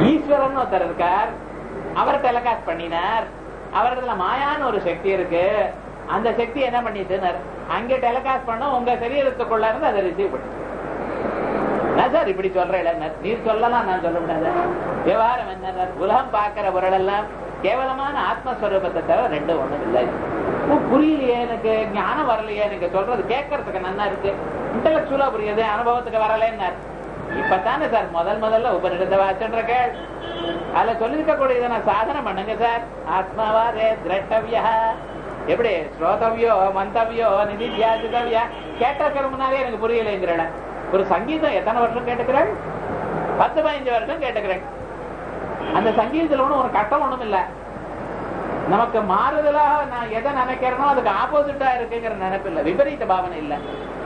ஈஸ்வரன் ஒருத்தர் இருக்கார் அவர் டெலகாஸ்ட் பண்ணினார் அவரிடத்துல மாயான்னு ஒரு சக்தி இருக்கு அந்த சக்தி என்ன பண்ணிட்டுனார் அங்க டெலகாஸ்ட் பண்ண உங்க சரீரத்துக்குள்ள இருந்து அதை ரிசீவ் பண்ணி நான் சார் இப்படி சொல்றேன் நீர் சொல்லலாம் நான் சொல்ல முடியாது விவகாரம் என்ன உலகம் பார்க்கிற பொருள் எல்லாம் கேவலமான ஆத்மஸ்வரூபத்தை தவிர ரெண்டு ஒண்ணும் இல்லை ஓ, புரியலையே எனக்கு ஞானம் வரலையே எனக்கு சொல்றது கேட்கறதுக்கு நல்லா இருக்கு இன்டலெக்சுவலா புரியுது அனுபவத்துக்கு வரலன்னார் இப்பதானே சார் முதல் முதல்ல உபநிடத்தை வாச்சன்ற கேள் அதுல சொல்லிருக்க கூடியதை நான் சாதனை பண்ணுங்க சார் ஆத்மாவாதே திரட்டவியா எப்படி ஸ்ரோதவியோ மந்தவியோ நிதித்தியாசிதவியா கேட்டிருக்கிற முன்னாலே எனக்கு புரியலைங்கிறேன் ஒரு சங்கீதம் எத்தனை வருஷம் கேட்டுக்கிறேன் பத்து பதினஞ்சு வருஷம் கேட்டுக்கிறேன் அந்த சங்கீதத்துல ஒண்ணும் ஒரு கட்டம் ஒண்ணும் இல்ல நமக்கு மாறுதலாக நான் எதை நினைக்கிறேனோ அதுக்கு ஆப்போசிட்டா இருக்குங்கிற நினைப்பு இல்ல விபரீத பாவனை இல்ல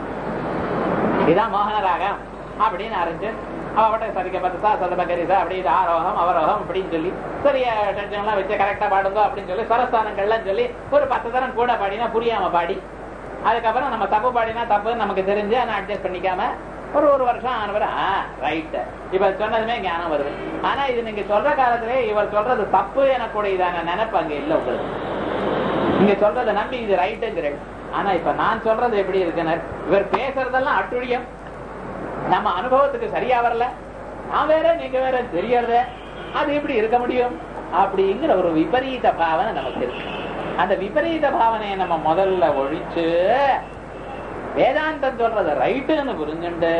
இதான் மோகனராகம் அப்படின்னு ஆரம்பிச்சு அவட்ட சரிக்க பத்தா சதபகரிசா அப்படி இது ஆரோகம் அவரோகம் அப்படின்னு சொல்லி சரியா டென்ஷன் எல்லாம் வச்சு கரெக்டா பாடுங்க அப்படின்னு சொல்லி ஸ்வரஸ்தானங்கள்லாம் சொல்லி ஒரு பத்து தரம் கூட பாடினா புரியாம பாடி அதுக்கப்புறம் நம்ம தப்பு பாடினா தப்புன்னு நமக்கு தெரிஞ்சு ஆனா அட்ஜஸ்ட் பண்ணிக்காம ஒரு ஒரு வருஷம் ஆனவர் ரைட் இப்ப சொன்னதுமே ஞானம் வருது ஆனா இது நீங்க சொல்ற காலத்திலே இவர் சொல்றது தப்பு எனக்கூடியதான நினைப்பு அங்க இல்ல உங்களுக்கு நீங்க சொல்றதை நம்பி இது ரைட்டுங்கிறேன் ஆனா இப்ப நான் சொல்றது எப்படி இருக்குன்னு இவர் பேசுறதெல்லாம் அட்டுழியம் நம்ம அனுபவத்துக்கு சரியா வரல நான் வேற நீங்க வேற தெரியறது அது எப்படி இருக்க முடியும் அப்படிங்கிற ஒரு விபரீத பாவனை நமக்கு இருக்கு அந்த விபரீத பாவனையை நம்ம முதல்ல ஒழிச்சு வேதாந்தம் சொல்றத ரைட்டுன்னு புரிஞ்சுண்டு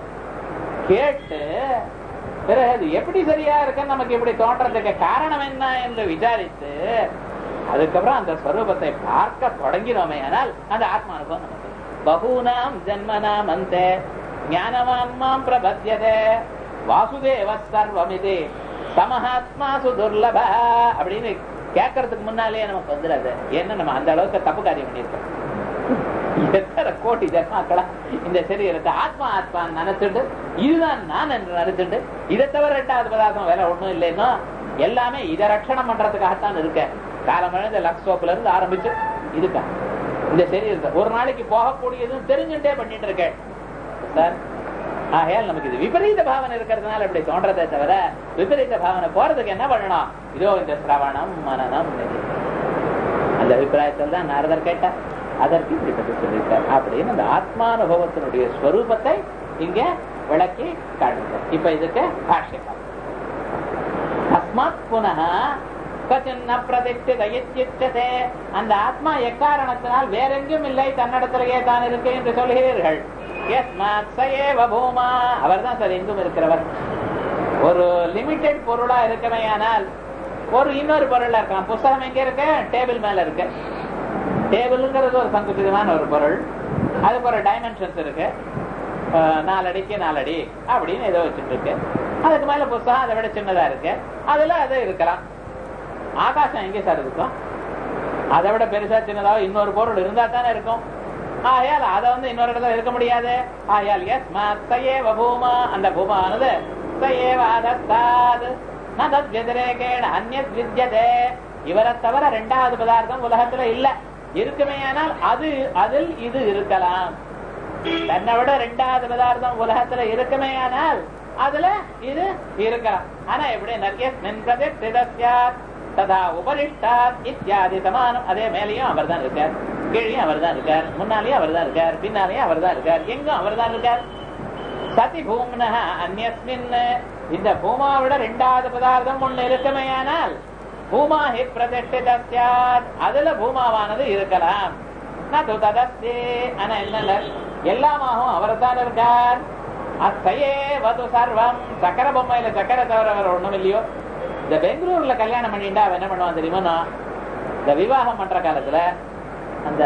கேட்டு பிறகு அது எப்படி சரியா இருக்குன்னு நமக்கு இப்படி தோன்றதுக்கு காரணம் என்ன என்று விசாரித்து அதுக்கப்புறம் அந்த ஸ்வரூபத்தை பார்க்க தொடங்கினோமே ஆனால் அந்த ஆத்மானுபவம் நமக்கு பகூனாம் ஜன்மனாம் அந்த ஞானவான் மாம் பிரபத்தியதே வாசுதேவ சர்வமிதி சமஹாத்மா சுதுர்லப அப்படின்னு கேட்கறதுக்கு முன்னாலே நமக்கு வந்துடாது ஏன்னா நம்ம அந்த அளவுக்கு தப்பு காரியம் பண்ணியிருக்கோம் எத்தனை கோடி ஜென்மாக்களா இந்த சரீரத்தை ஆத்மா ஆத்மா நினைச்சுட்டு இதுதான் நான் என்று நினைச்சுட்டு இதை தவிர ரெண்டாவது பதார்த்தம் வேற ஒண்ணும் இல்லைன்னா எல்லாமே இதை ரட்சணம் பண்றதுக்காகத்தான் இருக்க காலம் எழுந்த லக்ஸோப்ல இருந்து ஆரம்பிச்சு இதுக்கா இந்த சரீரத்தை ஒரு நாளைக்கு போகக்கூடியதும் தெரிஞ்சுட்டே பண்ணிட்டு இருக்கேன் சார் ஆகையால் நமக்கு இது விபரீத பாவனை இருக்கிறதுனால இப்படி தோன்றதே தவிர விபரீத பாவனை போறதுக்கு என்ன பண்ணணும் இதோ இந்த சிரவணம் மனநம் நிதி. அந்த அபிப்பிராயத்தில் தான் நாரதர் கேட்டார் அதற்கு இப்படி பற்றி சொல்லியிருக்கார் அப்படின்னு அந்த ஆத்மானுபவத்தினுடைய ஸ்வரூபத்தை இங்க விளக்கி காட்டுங்க இப்ப இதுக்கு பாஷ்யம் அஸ்மாத் புனः கச்சின்ன பிரதிஷ்டித இத்யுச்சதே அந்த ஆத்மா எக்காரணத்தினால் வேறெங்கும் இல்லை தன்னிடத்திலேயே தான் இருக்கு என்று சொல்கிறீர்கள் யஸ்மாத் சயேவ பூமா அவர்தான் சார் எங்கும் இருக்கிறவர் ஒரு லிமிட்டெட் பொருளா இருக்கமையானால் ஒரு இன்னொரு பொருளா இருக்கலாம் புஸ்தகம் எங்க இருக்கு டேபிள் மேல இருக்கு டேபிள்ங்கிறது ஒரு சங்குச்சிதமான ஒரு பொருள் அதுக்கு ஒரு டைமென்ஷன்ஸ் இருக்கு அஹ், நாலடிக்கு நாலடி அப்படின்னு ஏதோ வச்சுட்டு இருக்கு அதுக்கு மேல புஸ்தகம் அதை விட சின்னதா இருக்கு அதுல அது இருக்கலாம் ஆகாசம் எங்கே சார் இருக்கும் அதை விட பெருசா சின்னதாக இன்னொரு பொருள் இருந்தா தானே இருக்கும் ஆகையால் அதை வந்து இன்னொரு இடத்துல இருக்க முடியாது ஆகையால் எஸ் மத்தையேவ பூமா அந்த பூமானது சயேவ அதஸ்தாத் ந தத் व्यतिरेकेण அந்யத் வித்யதே இவரை தவிர ரெண்டாவது பதார்த்தம் உலகத்துல இல்ல இருக்குமேயானால் அது அதில் இது இருக்கலாம் தன்னை விட ரெண்டாவது பதார்த்தம் உலகத்துல இருக்குமேயானால் அதுல இது இருக்கலாம் ஆனா எப்படி நர்யஸ்மின் பிரதிஷ்டிதஸ்யாத் ததா உபரிஷ்டாத் இத்தியாதி சமானம் அதே மேலேயும் அவர் தான் இருக்கார் கீழேயும் அவர் தான் இருக்கார் முன்னாலேயும் அவர் தான் இருக்கார் பின்னாலேயும் அவர் தான் இருக்கார் எங்கும் அவர் தான் இருக்கார் சதி பூம்னஹ அந்யஸ்மின் இந்த பூமாவிட ரெண்டாவது பதார்த்தம் ஒண்ணு இருக்குமேயானால் பூமா ஹி பிரதிஷ்டிதஸ்யாத் அதுல பூமாவானது இருக்கலாம் நது ததஸ்தி ஆனா என்ன எல்லாமாகவும் அவர் தான் இருக்கார் அத்தையே வது சர்வம் சக்கர பொம்மையில சக்கர தவிர வேற ஒண்ணும் இல்லையோ இந்த பெங்களூர்ல கல்யாணம் பண்ணிட்டா அவன் என்ன பண்ணுவான் தெரியுமா இந்த விவாகம் பண்ற காலத்துல அந்த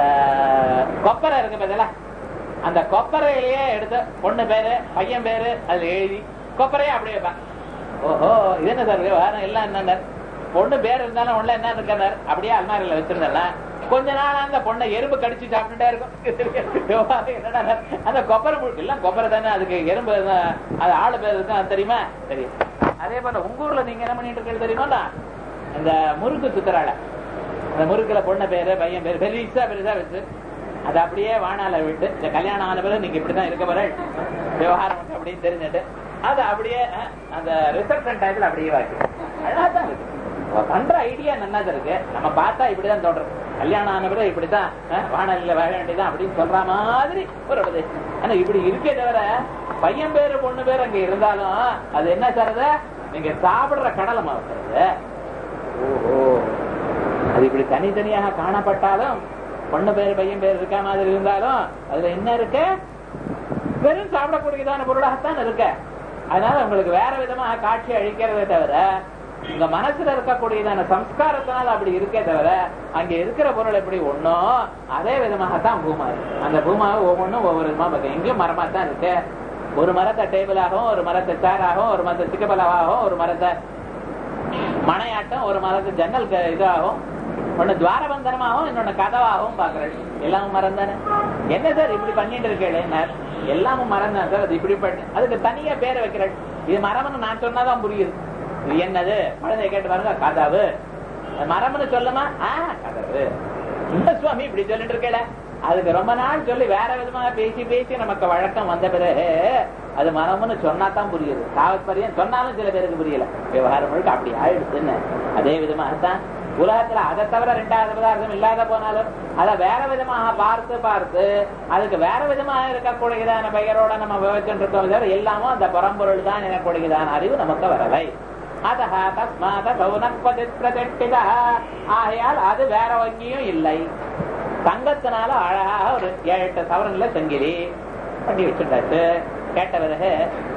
கொப்பரை இருக்கு பதிலா அந்த கொப்பரையிலேயே எடுத்து பொண்ணு பேரு பையன் பேரு அதுல எழுதி கொப்பரையே அப்படியே வைப்பான் ஓஹோ இது என்ன சார் விவகாரம் எல்லாம் என்ன பொண்ணு பேர் இருந்தாலும் உள்ள என்ன இருக்கிறார் அப்படியே அல்மாரியில வச்சிருந்தேன் கொஞ்ச நாள் அந்த பொண்ணை எறும்பு கடிச்சு சாப்பிட்டுட்டே இருக்கும் விவகாரம் என்னடா அந்த கொப்பரை முழுக்க எல்லாம் கொப்பரை தானே அதுக்கு எறும்பு தான், அது ஆளு பேர் இருக்கும் அது தெரியுமா தெரியும் அதே போல உங்க ஊர்ல நீங்க என்ன பண்ணிட்டு இருக்கீங்க தெரியுமா இந்த முறுக்கு சுத்துறாள அந்த முறுக்குல பொண்ணு பேரு பையன் பேரு பெருசா பெருசா வச்சு அது அப்படியே வானால விட்டு இந்த கல்யாணம் ஆன பிறகு நீங்க இப்படிதான் இருக்க போற விவகாரம் மட்டும் அப்படின்னு தெரிஞ்சுட்டு அது அப்படியே அஹ், அந்த ரிசப்ஷன் டைத்துல அப்படியே வாக்கி அழகா தான் இருக்கு அவ பண்ற ஐடியா நன்னாதான் இருக்கு நம்ம பார்த்தா இப்படிதான் தோன்றது கல்யாணம் ஆன பிறகு இப்படிதான் அஹ், வானல்ல வாழ வேண்டியதான் அப்படின்னு சொல்ற மாதிரி ஒரு உபதேசம் ஆனா இப்படி இருக்கே தவிர பையன் பேரு பொண்ணு பேரு அங்க இருந்தாலும் அது என்ன சார் நீங்க சாப்பிடுற கடலை மாவுறது ஓஹோ அது இப்படி தனித்தனியாக காணப்பட்டாலும் பொண்ணு பேரு பையன் பேர் இருக்க மாதிரி இருந்தாலும் அதுல என்ன இருக்கு வெறும் சாப்பிடக்கூடியதான பொருளாகத்தான் இருக்கு அதனால உங்களுக்கு வேற விதமா காட்சி அழிக்கிறதே தவிர உங்க மனசுல இருக்கக்கூடியதான சம்ஸ்காரத்தினால அப்படி இருக்கே தவிர அங்க இருக்கிற பொருள் எப்படி ஒண்ணோ அதே விதமாகத்தான் பூமா இருக்கு அந்த பூமாவை ஒவ்வொன்றும் ஒவ்வொரு விதமா பார்க்க எங்கேயும் மரமா தான் இருக்கு ஒரு மரத்தை டேபிளாகவும் ஒரு மரத்தை சேராகவும் ஒரு மரத்தை சிக்கபலவாகவும் ஒரு மரத்தை மனையாட்டம் ஒரு மரத்து ஜன்னல் க- இதாகும் ஒண்ணு துவாரபந்தனமாகவும் இன்னொன்னு கதவாகவும் பாக்குறேன் எல்லாமும் மரம் தானே என்ன சார் இப்படி பண்ணிட்டு இருக்கேன் எல்லாமும் மரம் தான் சார் அது இப்படி பண்ணு அதுக்கு தனியா பேரை வைக்கிறேன் இது மரம்னு நான் சொன்னாதான் புரியுது இது என்னது குழந்தைய கேட்டு பாருங்க கதவு அது மரம்னு சொல்லுமா ஆ கதவு இந்த சுவாமி இப்படி சொல்லிட்டு இருக்கேல அதுக்கு ரொம்ப நாள் சொல்லி வேற விதமா பேசி பேசி நமக்கு வழக்கம் வந்த பிறகு அது மரம்னு சொன்னா தான் புரியுது தாவத்பரியம் சொன்னாலும் சில பேருக்கு புரியல விவகாரம் முழுக்க அப்படி ஆயிடுச்சுன்னு அதே விதமாகத்தான் உலகத்துல அதை தவிர ரெண்டாவது பதார்த்தம் இல்லாத போனாலும் அதை வேற விதமாக பார்த்து பார்த்து அதுக்கு வேற விதமாக இருக்கக்கூடியதான பெயரோட நம்ம விவரிச்சுட்டு இருக்கோம் தவிர எல்லாமும் அந்த பரம்பொருள் தான் எனக்கூடியதான அறிவு நமக்கு வரலை அதஹ தஸ்மாத கௌனப்பதி பிரதிஷ்டிதா ஆகையால் அது வேற வங்கியும் இல்லை தங்கத்தினால அழகாக ஒரு ஏழு எட்டு சவரன்ல செங்கிலி பண்ணி வச்சுட்டாச்சு கேட்ட பிறகு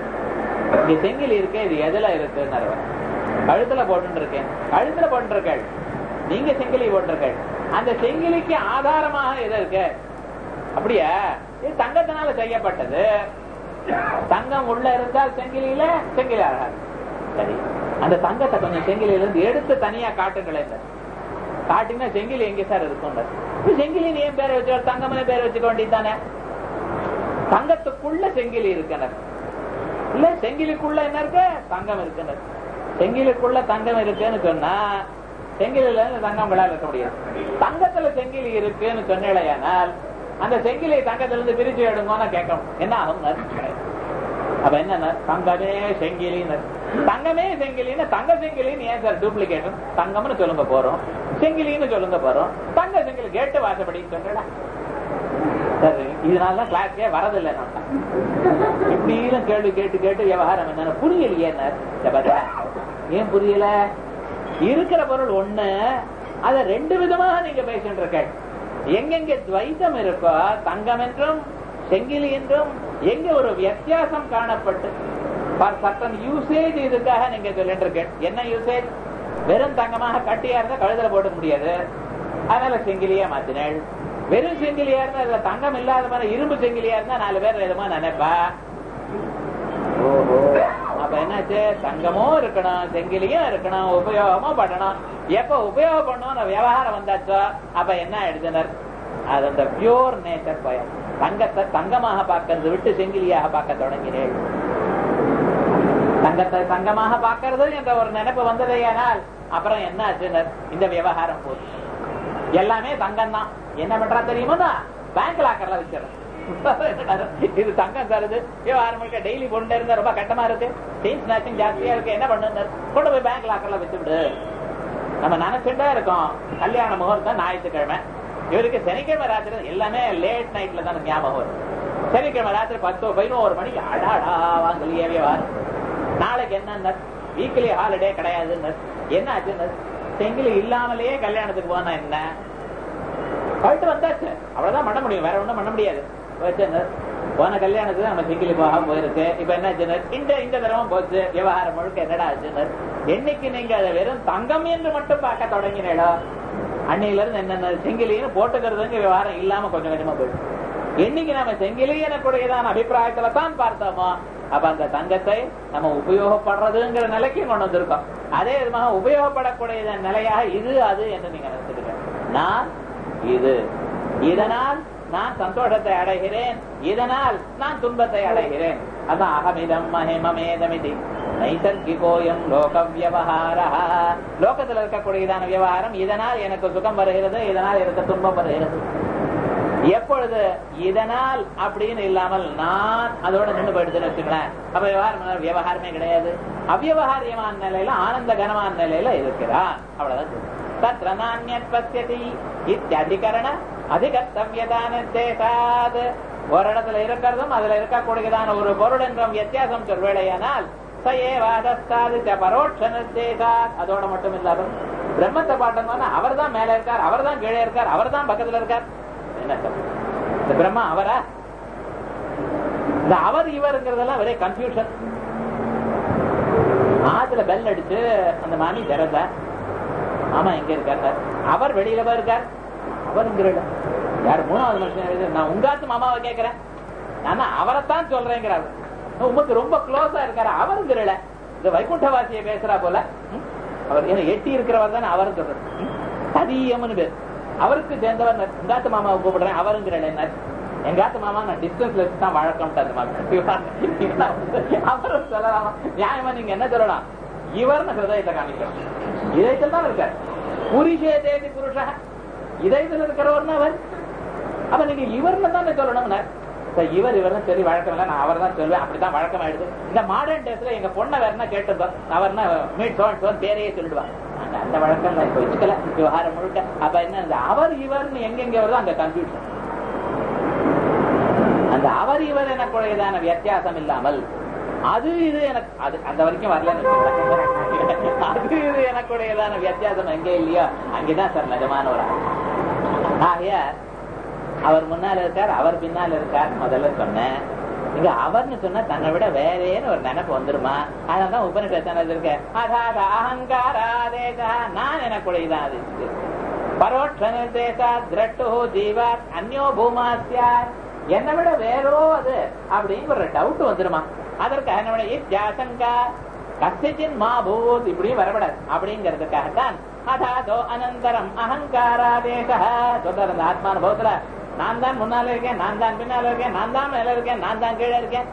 இங்க செங்கிலி இருக்கு இது எதுல இருக்கு கழுத்துல போட்டு இருக்கேன் கழுத்துல போட்டிருக்கள் நீங்க செங்கிலி போட்டிருக்கள் அந்த செங்கிலிக்கு ஆதாரமாக எது இருக்கு அப்படியா இது தங்கத்தினால செய்யப்பட்டது தங்கம் உள்ள இருந்தால் செங்கிலியில செங்கிலி ஆகாது சரி அந்த தங்கத்தை கொஞ்சம் செங்கிலியில இருந்து எடுத்து தனியா காட்டுங்களேன் காட்டினா செங்கிலி எங்க சார் இருக்கும் செங்கிலி ஏன் பேரை வச்சு தங்கம்னு பேரை வச்சுக்க வேண்டியதானே தங்கத்துக்குள்ள செங்கிலி இருக்கிறது இல்ல செங்கிலிக்குள்ள என்ன இருக்கு தங்கம் இருக்கிறது செங்கிலிக்குள்ள தங்கம் இருக்குன்னு சொன்னா செங்கிலில இருந்து தங்கம் விழா இருக்க முடியாது தங்கத்துல செங்கிலி இருக்குன்னு சொன்னேனால் அந்த செங்கிலி தங்கத்துல இருந்து பிரிச்சு எடுங்கன்னு கேட்கணும் என்ன ஆகும் அப்ப என்ன தங்கமே செங்கிலின்னு தங்கமே செங்கிலின்னு தங்க செங்கிலின்னு ஏன் சார் டூப்ளிகேட் தங்கம்னு சொல்லுங்க போறோம் செங்கிலின்னு சொல்லுங்க போறோம் தங்க செங்கிலி கேட்டு வாசப்படி சொன்னா சரி இதனாலதான் கிளாஸ்க்கே வரதில்லை நான் இப்படியும் கேள்வி கேட்டு கேட்டு விவகாரம் என்ன புரியலையே என்ன இத பாத்தா, ஏன் புரியல இருக்கிற பொருள் ஒண்ணு அத ரெண்டு விதமாக நீங்க பேசிட்டு இருக்க எங்கெங்க துவைத்தம் இருக்கோ தங்கம் என்றும் செங்கிலி என்றும் எங்க ஒரு வித்தியாசம் காணப்பட்டு ஃபார் சட்டன் யூசேஜ் இதுக்காக நீங்க சொல்லிட்டு இருக்க என்ன யூசேஜ் வெறும் தங்கமாக கட்டியா இருந்தா கழுத்துல போட முடியாது அதனால செங்கிலியா மாத்தினேள் வெறும் செங்கிலியா இருந்தா அதுல தங்கம் இல்லாத மாதிரி இரும்பு செங்கிலியா இருந்தா நாலு பேர் விதமா நினைப்பா ஓஹோ அப்ப என்னாச்சு தங்கமும் இருக்கணும் செங்கிலியும் இருக்கணும் உபயோகமும் பண்ணணும் எப்ப உபயோகம் பண்ணணும் விவகாரம் வந்தாச்சோ அப்ப என்ன எழுதினர் அது அந்த பியூர் நேச்சர் பயம் தங்கத்தை தங்கமாக பார்க்கறது விட்டு செங்கிலியாக பார்க்க தொடங்கினேன் தங்கத்தை தங்கமாக பார்க்கறது என்ற ஒரு நினைப்பு வந்ததேயானால் அப்புறம் என்ன ஆச்சுனர் இந்த விவகாரம் போச்சு எல்லாமே தங்கம் தான் என்ன பண்றா தெரியுமா பேங்க் லாக்கர்ல வச்சிடறேன் இது தங்கம் தருது விவகாரம் முழுக்க டெய்லி கொண்டு இருந்தா ரொம்ப கட்டமா இருக்கு செயின் ஸ்நாச்சிங் ஜாஸ்தியா இருக்கு என்ன பண்ணுங்க கொண்டு போய் பேங்க் லாக்கர்ல வச்சு விடு நம்ம நினைச்சுட்டே இருக்கோம் கல்யாண முகூர்த்தம் ஞாயிற்றுக்கிழமை இவருக்கு சனிக்கிழமை ராத்திரி எல்லாமே லேட் நைட்ல தான் ஞாபகம் வரும் சனிக்கிழமை ராத்திரி பத்து பதினோரு மணிக்கு அடாடா வாங்கலையே விவகாரம் நாளைக்கு என்ன வீக்லி ஹாலிடே கிடையாதுன்னு என்ன ஆச்சுன்னு செங்கிலி இல்லாமலேயே கல்யாணத்துக்கு போனா என்ன போயிட்டு வந்தாச்சு அவ்வளவுதான் பண்ண முடியும் வேற ஒண்ணும் பண்ண முடியாது வச்சுன்னு போன கல்யாணத்துக்கு நம்ம செங்கிலி போகாம போயிருக்கு இப்ப என்ன ஆச்சுன்னு இந்த இந்த தடவை போச்சு விவகாரம் முழுக்க என்னடா ஆச்சுன்னு என்னைக்கு நீங்க அதை வெறும் தங்கம் என்று மட்டும் பார்க்க தொடங்கினேடோ அன்னையில இருந்து என்னென்ன செங்கிலின்னு போட்டுக்கிறதுங்க விவகாரம் இல்லாம கொஞ்சம் கொஞ்சமா போயிடும் என்னைக்கு நம்ம செங்கிலி எனக்குடையதான அபிப்பிராயத்துல தான் பார்த்தோமோ அப்ப அந்த தங்கத்தை நம்ம உபயோகப்படுறதுங்கிற நிலைக்கு கொண்டு வந்திருக்கோம் அதே விதமாக உபயோகப்படக்கூடிய நிலையாக இது அது என்று நீங்க நினைச்சிருக்க நான் இது இதனால் நான் சந்தோஷத்தை அடைகிறேன் இதனால் நான் துன்பத்தை அடைகிறேன் அதான் அகமிதம் மகிமமேதமிதி நைசர்கிகோயம் லோக வியவகார லோகத்தில் இருக்கக்கூடியதான விவகாரம் இதனால் எனக்கு சுகம் வருகிறது இதனால் எனக்கு துன்பம் வருகிறது எப்பொழுது இதனால் அப்படின்னு இல்லாமல் நான் அதோட நின்று போயிடுதுன்னு வச்சுங்களேன் அப்ப விவகாரம் விவகாரமே கிடையாது அவ்வியவகாரியமான நிலையில ஆனந்த கனமான நிலையில இருக்கிறான் அவ்வளவுதான் சொல்றேன். தத்ர நானியத் பசியதி இத்தியதிகரண அதிகர்த்தவியதா நிர்தேசாத் ஒரு இடத்துல இருக்கிறதும் அதுல இருக்கக்கூடியதான ஒரு பொருள் என்றும் வித்தியாசம் சொல்வேளையானால் சயேவாதஸ்தாது பரோட்ச நிர்தேசாத் அதோட மட்டும் இல்லாமல் பிரம்மத்தை பாட்டோம்னா அவர் தான் மேல இருக்கார் அவர் தான் கீழே இருக்கார் அவர் தான் பக்கத்துல இருக்கார் என்ன சார் இந்த பிரம்மா அவரா இந்த அவர் இவருங்கிறதெல்லாம் ஒரே கன்ஃபியூஷன் ஆத்துல பெல் அடிச்சு அந்த மாமி திறந்த ஆமா எங்க இருக்கார் சார் அவர் வெளியில போய் இருக்கார் அவர் இங்க இல்ல. யார் மூணாவது மனுஷன் இது? நான் உங்காத்து மாமாவை கேட்கிறேன் நான் அவரைத்தான் சொல்றேங்கிறாரு உமக்கு ரொம்ப க்ளோஸா இருக்காரு அவருங்கிறல இந்த வைகுண்டவாசியை பேசுறா போல ம்? அவர் என்ன எட்டி இருக்கிறவர் தானே அவர் சொல்றது ம்? சதியம்னு பேர் அவருக்கு சேர்ந்தவர் நான் உங்காத்து மாமாவை கூப்பிடுறேன் அவருங்கிறல என்ன எங்காத்து மாமா நான் டிஸ்டன்ஸ்ல வச்சு தான் வழக்கம் அந்த மாதிரி அவரும் சொல்லலாமா நியாயமா நீங்க என்ன சொல்லலாம் இவர்னு ஹிருதயத்தை காமிக்கணும் இதயத்தில் தான் இருக்கார் புரிஷே தேதி புருஷா இதயத்தில் இருக்கிறவர்னு அவர் அப்ப நீங்க இவர்னு தானே சொல்லணும்னா இப்ப இவர் இவர் சரி வழக்கம் இல்ல நான் அவர் தான் சொல்லுவேன் அப்படிதான் வழக்கம் ஆயிடுது இந்த மாடர்ன் டேஸ்ல எங்க பொண்ணை வேறனா கேட்டிருந்தோம் அவர்னா மீட் சோன் சோன் பேரையே சொல்லிடுவாங்க நாங்க அந்த வழக்கம் இப்ப வச்சுக்கல விவகாரம் முழுக்க அப்ப என்ன இந்த அவர் இவர்னு எங்கெங்க வருதோ அங்க கன்ஃபியூஷன் அந்த அவர் இவர் எனக்குடையதான வித்தியாசம் இல்லாமல் அது இது எனக்கு அது அந்த வரைக்கும் வரலன்னு வச்சுக்கோங்களேன். அது இது எனக்குடையதான வித்தியாசம் எங்க இல்லையோ அங்கேதான் சார் நிஜமான ஒரு ஆள். ஆகைய அவர் முன்னால இருக்கார் அவர் பின்னால இருக்கார் முதல்ல சொன்னேன் இங்க அவர்னு சொன்னா தன்னை விட வேறேன்னு ஒரு நினைப்பு வந்துருமா அதனாலதான் உபனிஷத்து இருக்கு அதாத அகங்காராதேசா நான் எனக்குடையதான் அது இது. பரோட்ச நிர்தேசா திரட்டு ஜீவாத் அந்யோ பூமாசியா என்னை விட வேறோ அது அப்படிங்கிற ஒரு டவுட் வந்துருமா அதற்காக என்ன விட இத்தியாசங்கா கசிச்சின் மாபூத் இப்படியும் வரப்படாது அப்படிங்கிறதுக்காகத்தான் அதாதோ அனந்தரம் அகங்காராதேச சொல்றாரு அந்த ஆத்மானுபவத்துல நான் தான் முன்னால இருக்கேன் நான் தான் பின்னால இருக்கேன் நான் தான் மேல இருக்கேன் நான் தான் கீழே இருக்கேன்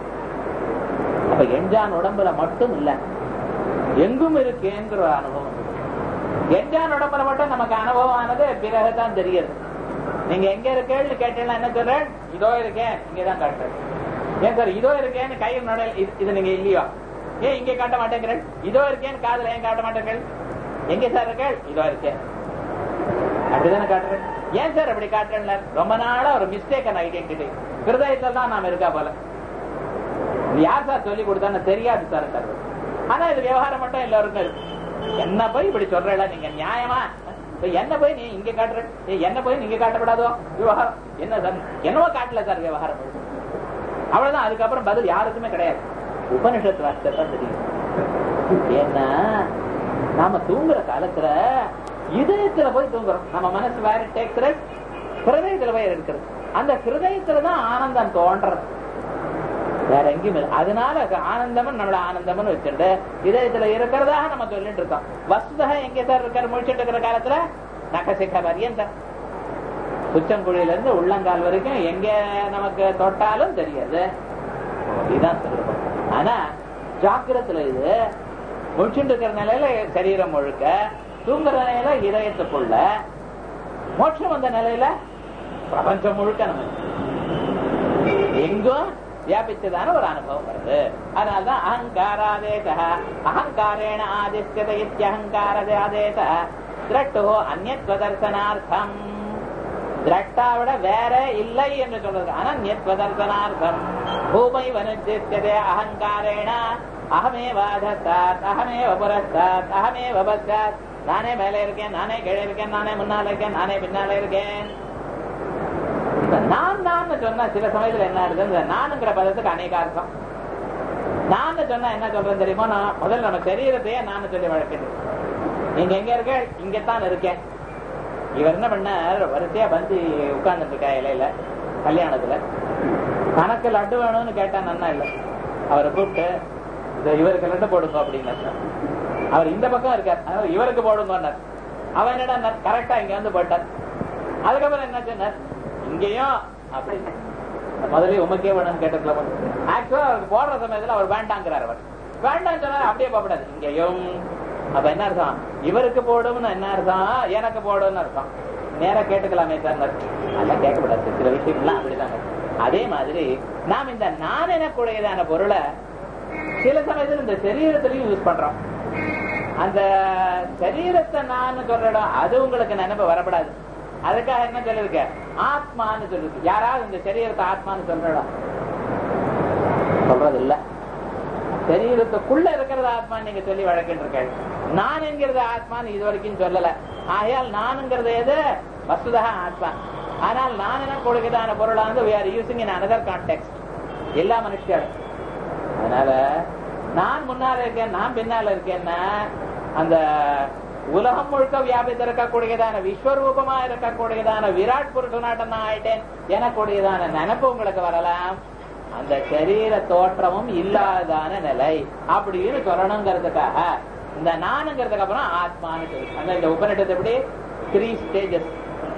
அப்ப எஞ்சான் உடம்புல மட்டும் இல்ல எங்கும் இருக்கேங்கிற ஒரு அனுபவம் எஞ்சான் உடம்புல மட்டும் நமக்கு அனுபவம் ஆனது பிறகுதான் தெரியுது நீங்க எங்க இருக்கேன்னு கேட்டீங்கன்னா என்ன சொல்றேன் இதோ இருக்கேன் இங்கதான் காட்டுறேன் ஏன் சார் இதோ இருக்கேன்னு கையில் நட இது நீங்க இல்லையோ ஏன் இங்க காட்ட மாட்டேங்கிறேன் இதோ இருக்கேன்னு காதுல ஏன் காட்ட மாட்டேங்கிறேன் எங்க சார் இருக்கேன் இதோ இருக்கேன் அப்படிதானே காட்டுறேன் ஏன் சார் அப்படி காட்டுறேன் ரொம்ப நாளா ஒரு மிஸ்டேக்கன் ஐடென்டிட்டி ஹிருதயத்துல தான் நாம இருக்கா போல இது யார் சார் சொல்லி கொடுத்தான்னு தெரியாது சார் சார் ஆனா இது விவகாரம் மட்டும் எல்லாருக்கும் இருக்கு என்ன போய் இப்படி சொல்றல நீங்க நியாயமா இப்ப என்ன போய் நீ இங்க காட்டுற ஏய், என்ன போய் நீங்க காட்டப்படாதோ விவகாரம் என்ன சார் என்னவோ காட்டல சார் விவகாரம் அவ்வளவுதான் அதுக்கப்புறம் பதில் யாருக்குமே கிடையாது உபனிஷத்து வார்த்தை தான் தெரியும் ஏன்னா நாம தூங்குற காலத்துல இதயத்துல போய் தூங்குறோம் நம்ம மனசு வேற டேக்ஸ் ரெஸ்ட் ஹிருதயத்துல போய் இருக்கிறது அந்த ஹிருதயத்துல தான் ஆனந்தம் தோன்றது வேற எங்கேயும் இல்லை அதனால அது ஆனந்தம்னு நம்மள ஆனந்தம்னு வச்சுட்டு இதயத்துல இருக்கிறதாக நம்ம சொல்லிட்டு இருக்கோம் வஸ்துதா எங்க சார் இருக்காரு முடிச்சுட்டு இருக்கிற காலத்துல நகசிக்க பரியந்தம் உச்சங்குழியில இருந்து உள்ளங்கால் வரைக்கும் எங்க நமக்கு தொட்டாலும் தெரியாது இதுதான் சொல்லுவோம் ஆனா ஜாக்கிரத்துல இது முடிச்சுட்டு இருக்கிற நிலையில சரீரம் முழுக்க தூங்குற நிலையில இதயத்துக்குள்ள மோட்சம் வந்த நிலையில பிரபஞ்சம் முழுக்க நமக்கு எங்கும் வியாபித்ததான ஒரு அனுபவம் வருது அதனால்தான் அகங்காராதேச அகங்காரேண ஆதிஷ்யத இத்தியகங்காரதே ஆதேச திரட்டோ அந்நத்வதர்சனார்த்தம் திரட்டாவிட வேற இல்லை என்று சொல்றது அனன்யத்வதர்சனார்த்தம் பூமை வனுஜிஷ்யதே அகங்காரேண அகமேவாதஸ்தாத் அகமேவ புரஸ்தாத் அகமேவ பஸ்தாத் நானே மேலே இருக்கேன் நானே கீழே இருக்கேன் நானே முன்னால இருக்கேன் நானே பின்னால இருக்கேன் இப்ப நான் நான் சொன்னா சில சமயத்துல என்ன இருக்கு இந்த நானுங்கிற பதத்துக்கு அநேக அர்த்தம் நான் சொன்னா என்ன சொல்றேன் தெரியுமா நான் முதல்ல நம்ம சரீரத்தையே நான் சொல்லி வழக்கிட்டு நீங்க எங்க இருக்க இங்கத்தான் இருக்கேன் இவர் என்ன பண்ணார் வரிசையா வந்து உட்கார்ந்துட்டு இருக்கா இலையில கல்யாணத்துல தனக்கு லட்டு வேணும்னு கேட்டா நன்னா இல்ல அவரை கூப்பிட்டு "இது இவருக்கு லட்டு போடுங்க அப்படின்னு அவர் இந்த பக்கம் இருக்கார் அதனால இவருக்கு போடுங்கன்னார் அவன் என்னடா கரெக்டா இங்க வந்து போட்டார் அதுக்கப்புறம் என்ன சொன்னார் இங்கேயும் அப்படி முதல்ல உமக்கே வேணும்னு கேட்டுக்கலாம் ஆக்சுவலா அவருக்கு போடுற சமயத்துல அவர் வேண்டாங்கிறார் அவர் வேண்டாம் சொன்னார் அப்படியே போகக்கூடாது இங்கேயும் அப்ப என்ன அர்த்தம் இவருக்கு போடும்னு என்ன அர்த்தம் எனக்கு போடும்னு அர்த்தம் நேரா கேட்டுக்கலாமே சார் அதெல்லாம் கேட்கக்கூடாது சில விஷயங்கள்லாம் அப்படிதாங்க அதே மாதிரி நாம் இந்த நான் எனக்குடையதான பொருளை சில சமயத்துல இந்த சரீரத்திலையும் யூஸ் பண்றோம் அந்த சரீரத்தை நான் சொல்றோம் அது உங்களுக்கு நினைப்பு வரப்படாது அதுக்காக என்ன சொல்லிருக்க ஆத்மான்னு சொல்லிருக்கு யாராவது இந்த சரீரத்தை ஆத்மான்னு சொல்றோம் சொல்றது இல்ல சரீரத்துக்குள்ள இருக்கிறது ஆத்மா நீங்க சொல்லி வழக்கின்றிருக்க நான் என்கிறது ஆத்மான்னு இது வரைக்கும் சொல்லல ஆகையால் நானுங்கிறது எது வசுதா ஆத்மா ஆனால் நான் என கொடுக்கிறதான பொருளானது we are using in another context எல்லா மனுஷியாலும் அதனால நான் முன்னால இருக்கேன் நான் பின்னால இருக்கேன்னா அந்த உலகம் முழுக்க வியாபித்து இருக்கக்கூடியதான விஸ்வரூபமா இருக்கக்கூடியதான விராட் புருஷனாட்டம் நான் ஆயிட்டேன் எனக்கூடியதான நினைப்பு உங்களுக்கு வரலாம் அந்த சரீர தோற்றமும் இல்லாதான நிலை அப்படின்னு சொல்லணுங்கிறதுக்காக இந்த நானுங்கிறதுக்கு அப்புறம் ஆத்மான்னு சொல்லி அந்த இந்த உபநிடத்தை எப்படி த்ரீ ஸ்டேஜஸ்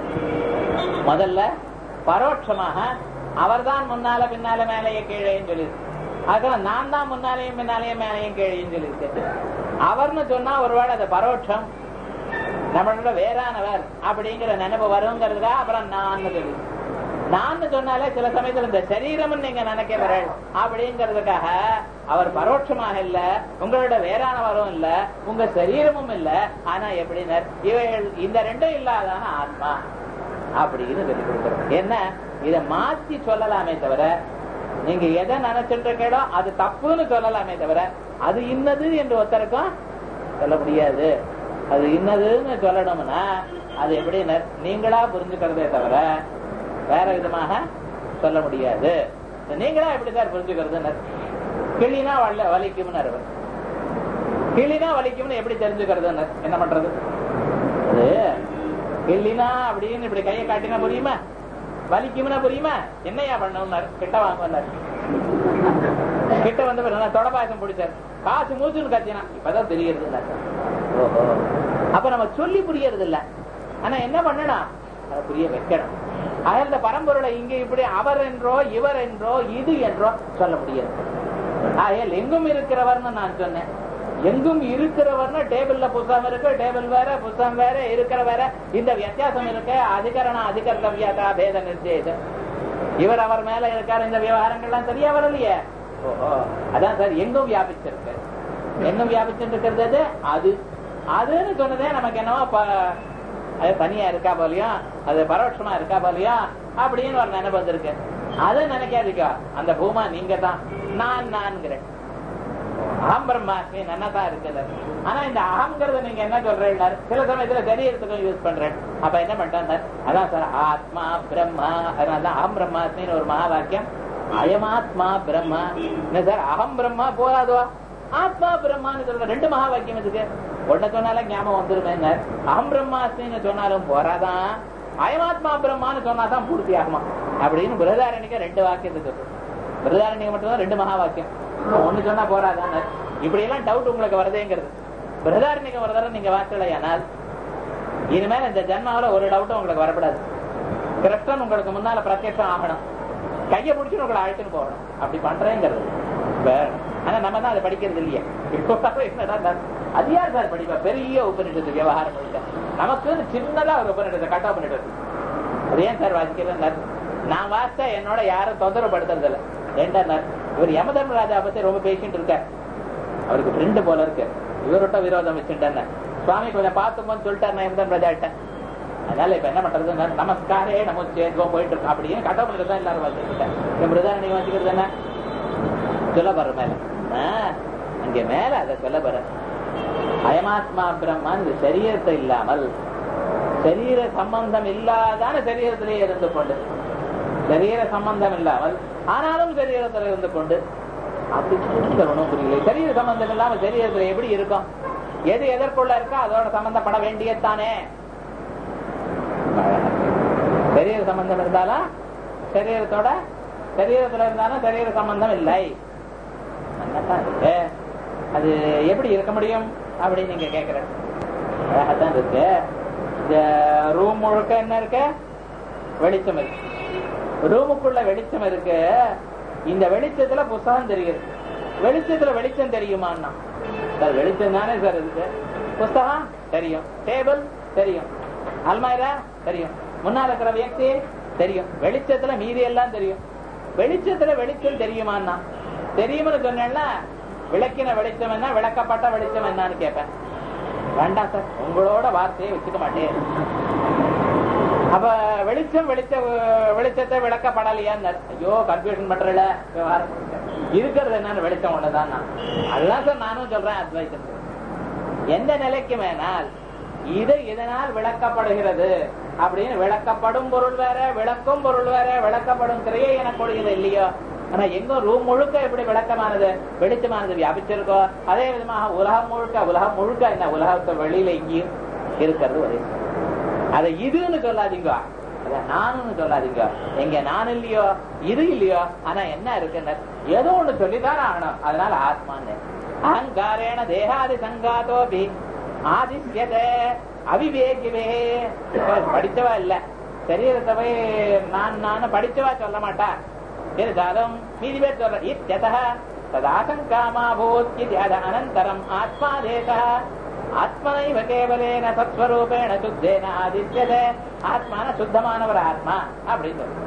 முதல்ல பரோட்சமாக அவர்தான் முன்னால பின்னால மேலேயே கீழேன்னு சொல்லியிருக்கு அதுக்கப்புறம் நான் தான் முன்னாலேயும் பின்னாலேயும் மேலேயும் கீழேயும் சொல்லியிருக்கு அவர்னு சொன்னா ஒருவேளை அது பரோட்சம் நம்மளோட வேறானவர் அப்படிங்கிற நினைப்பு வருங்கிறதுக்காக அப்புறம் நான் சொல்லி நான் சொன்னாலே சில சமயத்துல இந்த சரீரம் நீங்க நினைக்கிறீர்கள் அப்படிங்கிறதுக்காக அவர் பரோட்சமாக இல்ல உங்களோட வேறானவரும் இல்ல உங்க சரீரமும் இல்ல ஆனா எப்படினர் இவைகள் இந்த ரெண்டும் இல்லாதான ஆத்மா அப்படின்னு சொல்லி கொடுக்கிறோம் என்ன இத மாத்தி சொல்லலாமே தவிர நீங்க எதை நினைச்சிட்டு இருக்கீங்களோ அது தப்புன்னு சொல்லலாமே தவிர அது இன்னது என்று ஒருத்தருக்கும் சொல்ல முடியாது அது இன்னதுன்னு சொல்லணும்னா அது எப்படி நீங்களா புரிஞ்சுக்கிறதே தவிர வேற விதமாக சொல்ல முடியாது நீங்களா எப்படி சார் புரிஞ்சுக்கிறது கிளினா வல்ல வலிக்கும்னு அறிவர் கிளினா வலிக்கும்னு எப்படி தெரிஞ்சுக்கிறது என்ன பண்றது அது கிள்ளினா அப்படின்னு இப்படி கையை காட்டினா புரியுமா வலிக்கும்னா புரியுமா என்னையா பண்ணணும்னாரு கிட்ட வாங்குவார் கிட்ட வந்து நான் தொட பாயசம் பிடிச்சார் காசு மூச்சுன்னு கத்தினா இப்பதான் தெரியுது ஓஹோ அப்ப நம்ம சொல்லி புரியறது இல்ல ஆனா என்ன பண்ணணும் அதை புரிய வைக்கணும் அயர்ந்த பரம்பொருளை இங்க இப்படி அவர் என்றோ இவர் என்றோ இது என்றோ சொல்ல முடியாது ஆயல் எங்கும் இருக்கிறவர்னு நான் சொன்னேன் எங்கும் இருக்கிறவர்னு டேபிள்ல புத்தகம் இருக்கு டேபிள் வேற புத்தகம் வேற இருக்கிற வேற இந்த வித்தியாசம் இருக்கு அதிகரண அதிகர்த்தவியதா பேத நிச்சயம் இவர் அவர் மேல இருக்காரு இந்த விவகாரங்கள்லாம் சரியா வரலையே ஓஹோ அதான் சார் எங்கும் வியாபிச்சிருக்கு எங்கும் வியாபிச்சிருக்கிறது அது அது அதுன்னு சொன்னதே நமக்கு என்னவோ அது தனியா இருக்கா போலியும் அது பரோட்சமா இருக்கா போலியும் அப்படின்னு ஒரு நினைப்பு வந்திருக்கு அதை நினைக்காதீங்க அந்த பூமா நீங்க தான் நான் நான்கிறேன் அகம் பிரம்மாஸ்மி நன்னதான் இருக்குது ஆனா இந்த அகங்கிறத நீங்க என்ன சொல்றீங்க சில சமயத்துல சரீரத்துக்கும் யூஸ் பண்றேன் அப்ப என்ன பண்ணிட்டேன் சார் அதான் சார் ஆத்மா பிரம்மா அதனாலதான் அகம் பிரம்மாஸ்மின்னு ஒரு மகா வாக்கியம் அயமாத்மா பிரம்மா என்ன சார் அகம் பிரம்மா போராதுவா ஆத்மா பிரம்மான்னு சொல்ற ரெண்டு மகா வாக்கியம் இதுக்கு ஒன்ன சொன்னாலும் ஞாபகம் வந்துருமே அகம் பிரம்மாஸ்மின்னு சொன்னாலும் போராதான் அயமாத்மா பிரம்மான்னு சொன்னாதான் பூர்த்தி ஆகுமா அப்படின்னு பிரதாரணிக்க ரெண்டு வாக்கியத்துக்கு பிரதாரணிக்கு மட்டும்தான் ரெண்டு மகா வாக்கியம் ஒண்ணு சொன்னா போறாதான் இப்படி எல்லாம் டவுட் உங்களுக்கு வருதேங்கிறது பிரதாரணிக்கு ஒரு தடவை நீங்க வாக்கலையானால் இனிமேல் இந்த ஜென்மாவில ஒரு டவுட்டும் உங்களுக்கு வரப்படாது கிருஷ்ணன் உங்களுக்கு முன்னால பிரத்யட்சம் ஆகணும் கையை பிடிச்சு உங்களை அழைச்சுன்னு போகணும் அப்படி பண்றேங்கிறது ஆனா நம்ம தான் அதை படிக்கிறது இல்லையே என்னடா அது யார் சார் படிப்பா பெரிய உபநிடத்து விவகாரம் பண்ணிட்டேன் நமக்கு சின்னதா ஒரு உபநிடத்தை கட்டா பண்ணிட்டு அது ஏன் சார் வாசிக்கிறேன் நான் வாசித்தா என்னோட யாரும் தொந்தரவு படுத்துறது இல்லை ஏண்டா இவர் யமதர்மராஜா பத்தி ரொம்ப பேசிட்டு இருக்கார் அவருக்கு ஃப்ரெண்டு போல இருக்கு இவர்கிட்ட விரோதம் வச்சுட்டேன் சுவாமி கொஞ்சம் பார்த்துமோன்னு சொல்லிட்டார் யமதர்மராஜா அதனால இப்ப என்ன பண்றது நமஸ்காரே நம்ம சேர்ந்தோம் போயிட்டு இருக்கோம் அப்படின்னு கட்ட பண்ணிட்டு தான் எல்லாரும் வாசிக்கிட்டேன் என் பிரதான நீங்க வாசிக்கிறது என்ன சொல்ல போற மேல அங்க மேல அதை சொல்ல போற அயமாத்மா பிரம்மன் இந்த சரீரத்தை இல்லாமல் சரீர சம்பந்தம் இல்லாதான சரீரத்திலேயே இருந்து கொண்டு சரீர சம்பந்தம் இல்லாமல் ஆனாலும் சரீரத்தில் இருந்து கொண்டு அப்படி ஒன்றும் புரியல சரீர சம்பந்தம் இல்லாம சரீரத்துல எப்படி இருக்கும் எது எதற்குள்ள இருக்கோ அதோட சம்பந்தப்பட வேண்டியதானே சரீர சம்பந்தம் இருந்தாலும் சரீரத்தோட சரீரத்துல இருந்தாலும் சரீர சம்பந்தம் இல்லை இருக்கு அது எப்படி இருக்க முடியும் அப்படின்னு நீங்க கேக்குற அழகாதான் இருக்கு இந்த ரூம் முழுக்க என்ன இருக்கு வெளிச்சம் இருக்கு ரூமுக்குள்ள வெளிச்சம் இருக்கு இந்த வெளிச்சத்துல புஸ்தகம் தெரியுது வெளிச்சத்துல வெளிச்சம் தெரியுமான்னா சார் வெளிச்சம் தானே சார் இருக்கு புஸ்தகம் தெரியும் டேபிள் தெரியும் அல்மாயிரா தெரியும் முன்னால இருக்கிற வியக்தி தெரியும் வெளிச்சத்துல மீதி எல்லாம் தெரியும் வெளிச்சத்துல வெளிச்சம் தெரியுமான்னா தெரியும்னு சொன்னேன்னா விளக்கின வெளிச்சம் என்ன விளக்கப்பட்ட வெளிச்சம் என்னன்னு கேட்பேன் வேண்டாம் சார் உங்களோட வார்த்தையை வச்சுக்க மாட்டேன் அப்ப வெளிச்சம் வெளிச்ச வெளிச்சத்தை விளக்கப்படலையான்னு ஐயோ கன்ஃபியூஷன் பண்றல விவகாரம் இருக்கிறது என்னன்னு வெளிச்சம் ஒண்ணுதான் அதுதான் சார் நானும் சொல்றேன் அத்வைத்தம் எந்த நிலைக்கு வேணால் இது இதனால் விளக்கப்படுகிறது அப்படின்னு விளக்கப்படும் பொருள் வேற விளக்கும் பொருள் வேற விளக்கப்படும் கிரையை எனக்கூடியது இல்லையோ ஆனா எங்க ரூம் முழுக்க எப்படி விளக்கமானது வெளிச்சமானது வியாபிச்சிருக்கோ அதே விதமாக உலகம் முழுக்க உலகம் முழுக்க என்ன உலகத்தை வெளியில எங்கேயும் இருக்கிறது ஒரே அதை இதுன்னு சொல்லாதீங்க அத நானும் சொல்லாதீங்க எங்க நான் இல்லையோ இது இல்லையோ ஆனா என்ன இருக்குன்னு ஏதோ ஒண்ணு சொல்லிதான் ஆகணும் அதனால ஆத்மான்னு அகங்காரேன தேகாதி சங்காதோபி ஆதித்யதே அவிவேகிவே படிச்சவா இல்ல சரீரத்தை போய் நான் நான் படிச்சவா சொல்ல மாட்டா இருந்தாலும் மீதி பேர் சொல்ற இத்தியதः ததாசங்காமா பூத் இது அத அனந்தரம் ஆத்மா தேசः ஆத்மனைவ கேவலேன சத்ஸ்வரூபேண சுத்தேன ஆதித்யதே ஆத்மான சுத்தமானவர் ஆத்மா அப்படின்னு சொல்ற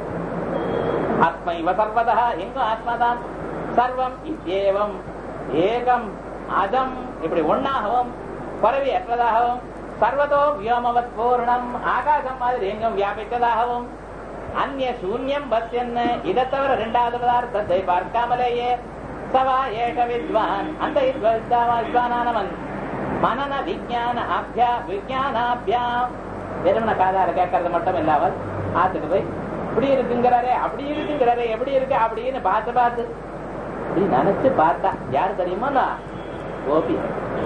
ஆத்ம இவ சர்வதா எங்க ஆத்மாதான் சர்வம் இத்தியேவம் ஏகம் அதம் இப்படி ஒன்னாகவும் பரவி அற்றதாகவும் சர்வதோ வியோமவத் பூர்ணம் ஆகாசம் மாதிரி எங்கும் வியாபித்ததாகவும் அந்நிய சூன்யம் பஸ்யன் இதை தவிர இரண்டாவது பதார்த்தத்தை பார்க்காமலேயே சவா ஏஷ வித்வான் அந்த வித்வானானவன் மனன விஜயான அபியா விஜயானாபியாம் வெறுமன காதால கேட்கறது மட்டும் இல்லாமல் ஆத்துக்கு போய் இப்படி இருக்குங்கிறாரே அப்படி இருக்குங்கிறாரே எப்படி இருக்கு அப்படின்னு பார்த்து பார்த்து இப்படி நினைச்சு பார்த்தா யாரு தெரியுமா கோபி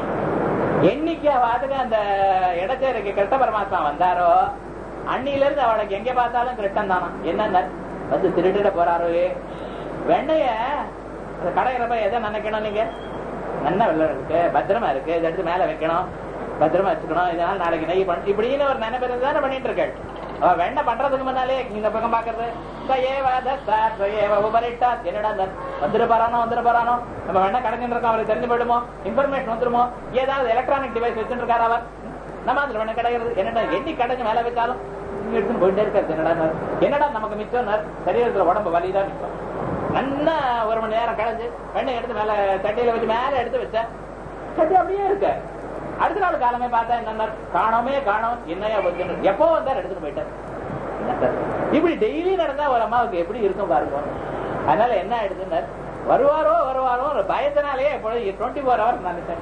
என்னைக்கு வாதுக்கு அந்த இடச்சேருக்கு கிருஷ்ண பரமாத்மா வந்தாரோ அன்னில இருந்து அவளுக்கு எங்க பார்த்தாலும் கிருஷ்ணன் தானா என்ன வந்து திருடிட போறாரோ வெண்ணைய அந்த கடையில போய் எதை நினைக்கணும் நீங்க நல்ல வெள்ளம் இருக்கு பத்திரமா இருக்கு இதை எடுத்து மேல வைக்கணும் பத்திரமா வச்சுக்கணும் இதனால நாளைக்கு நெய் பண்ண இப்படின்னு ஒரு நினைப்பு தானே பண்ணிட்டு இருக்கேன் அவ வெண்ணை பண்றதுக்கு முன்னாலே இந்த பக்கம் பாக்குறது என்னடா வந்துட போறானோ வந்துட போறானோ நம்ம வெண்ணை கடைஞ்சிட்டு இருக்கோம் அவருக்கு தெரிஞ்சு போயிடுமோ இன்ஃபர்மேஷன் வந்துருமோ ஏதாவது எலக்ட்ரானிக் டிவைஸ் வச்சுட்டு இருக்காரு அவர் நம்ம அதுல வெண்ணை கிடைக்கிறது என்னடா எண்ணி கடைஞ்சு மேல வைத்தாலும் எடுத்துன்னு போயிட்டே இருக்காரு என்னடா என்னடா நமக்கு மிச்சம் சரீரத்துல உடம்பு வலிதான் மிச்சம் நல்லா ஒரு மணி நேரம் கழிஞ்சு வெண்ணெய் எடுத்து மேல தட்டியில வச்சு மேல எடுத்து வச்சேன் சட்டி அப்படியே இருக்கு அடுத்த நாள் காலமே பார்த்தா என்ன காணோமே காணோம் என்னையா போச்சு எப்போ வந்தார் எடுத்துட்டு போயிட்டார் இப்படி டெய்லி நடந்தா ஒரு அம்மாவுக்கு எப்படி இருக்கும் பாருங்க அதனால என்ன ஆயிடுதுன்னு வருவாரோ வருவாரோ ஒரு பயத்தினாலே எப்பொழுது டுவெண்ட்டி ஃபோர் ஹவர்ஸ் நினைச்சேன்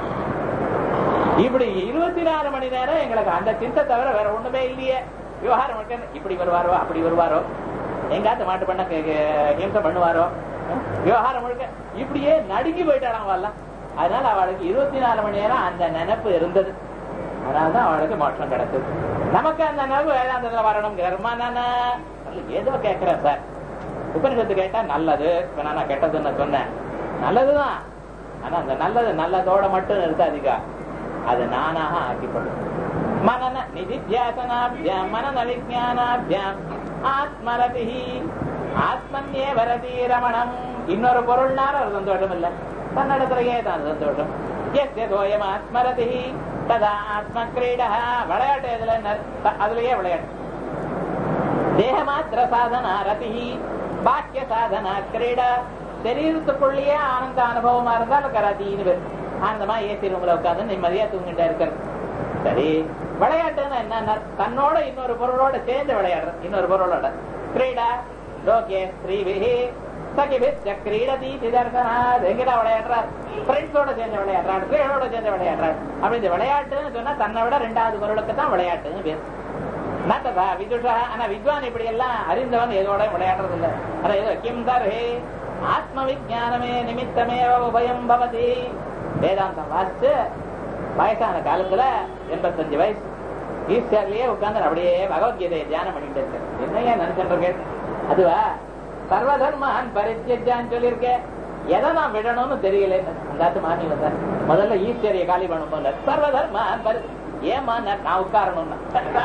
இப்படி இருபத்தி நாலு மணி நேரம் எங்களுக்கு அந்த சிந்தை தவிர வேற ஒண்ணுமே இல்லையே விவகாரம் மட்டும் இப்படி வருவாரோ அப்படி வருவாரோ எங்காத்த மாட்டு பண்ண ஹிம்சை பண்ணுவாரோ விவகாரம் முழுக்க இப்படியே நடுங்கி போயிட்டாளாம் வரலாம் அதனால அவளுக்கு இருபத்தி நாலு மணி நேரம் அந்த நினைப்பு இருந்தது அதனாலதான் அவளுக்கு மோட்சம் கிடைச்சது நமக்கு அந்த நினைப்பு வேதாந்தத்துல வரணும் கர்மானா ஏதோ கேட்கிறேன் சார் உபனிஷத்து கேட்டா நல்லது நான் கெட்டதுன்னு சொன்னேன் நல்லதுதான் ஆனா அந்த நல்லது நல்லதோட மட்டும் நிறுத்தாதீங்க அது நானாக ஆக்கிப்படும் மனன நிதித்தியாசனாபியாம் மனன விஜயானாபியாம் ஆத்மரதி ஆத்மன்யே வரதி ரமணம் இன்னொரு பொருள்னால ஒரு சந்தோஷம் இல்ல தன்னிடத்திலேயே தான் சந்தோஷம் எஸ்ய தோயம் ஆத்மரதி ததா ஆத்ம கிரீடா விளையாட்டு எதுல அதுலயே விளையாட்டு தேகமாத்திர சாதனா ரதி பாக்கிய சாதனா கிரீடா சரீரத்துக்குள்ளேயே ஆனந்த அனுபவமா இருந்தால் கராத்தின்னு பேர் ஆனந்தமா ஏசி ரூம்ல உட்காந்து நிம்மதியா தூங்கிட்டே இருக்கிறது சரி விளையாட்டுன்னா என்ன தன்னோட இன்னொரு பொருளோட சேர்ந்து விளையாடுறது இன்னொரு பொருளோட கிரீடா லோகே ஸ்ரீவிஹி சகிபித் கிரீடதி திதர்சனாத் எங்கடா விளையாடுறார் ஃப்ரெண்ட்ஸோட சேர்ந்து விளையாடுறாரு ஃப்ரெண்டோட சேர்ந்து விளையாடுறாரு அப்படி இந்த விளையாட்டுன்னு சொன்னா தன்னை விட ரெண்டாவது பொருளுக்கு தான் விளையாட்டுன்னு பேர் நட்டதா விதுஷா ஆனா வித்வான் இப்படி எல்லாம் அறிந்தவன் எதோட விளையாடுறது இல்ல ஆனா ஏதோ கிம் தர்ஹே ஆத்ம விஜானமே நிமித்தமே உபயம் பவதி வேதாந்தம் வாசிச்சு வயசான காலத்துல எண்பத்தஞ்சு வயசு ஈஸ்டர்லயே உட்கார்ந்து அப்படியே பகவத்கீதையை தியானம் பண்ணிட்டு இருக்கேன் என்னையா நினைச்சுட்டு இருக்கேன் அதுவா சர்வதர்மான் பரித்தியஜான்னு சொல்லியிருக்கேன் எதை நான் விடணும்னு தெரியல அந்த மாமி வந்தார் முதல்ல ஈஸ்வரிய காலி பண்ணும் போல சர்வதர்மான் பரி ஏமா நான் உட்காரணும்னா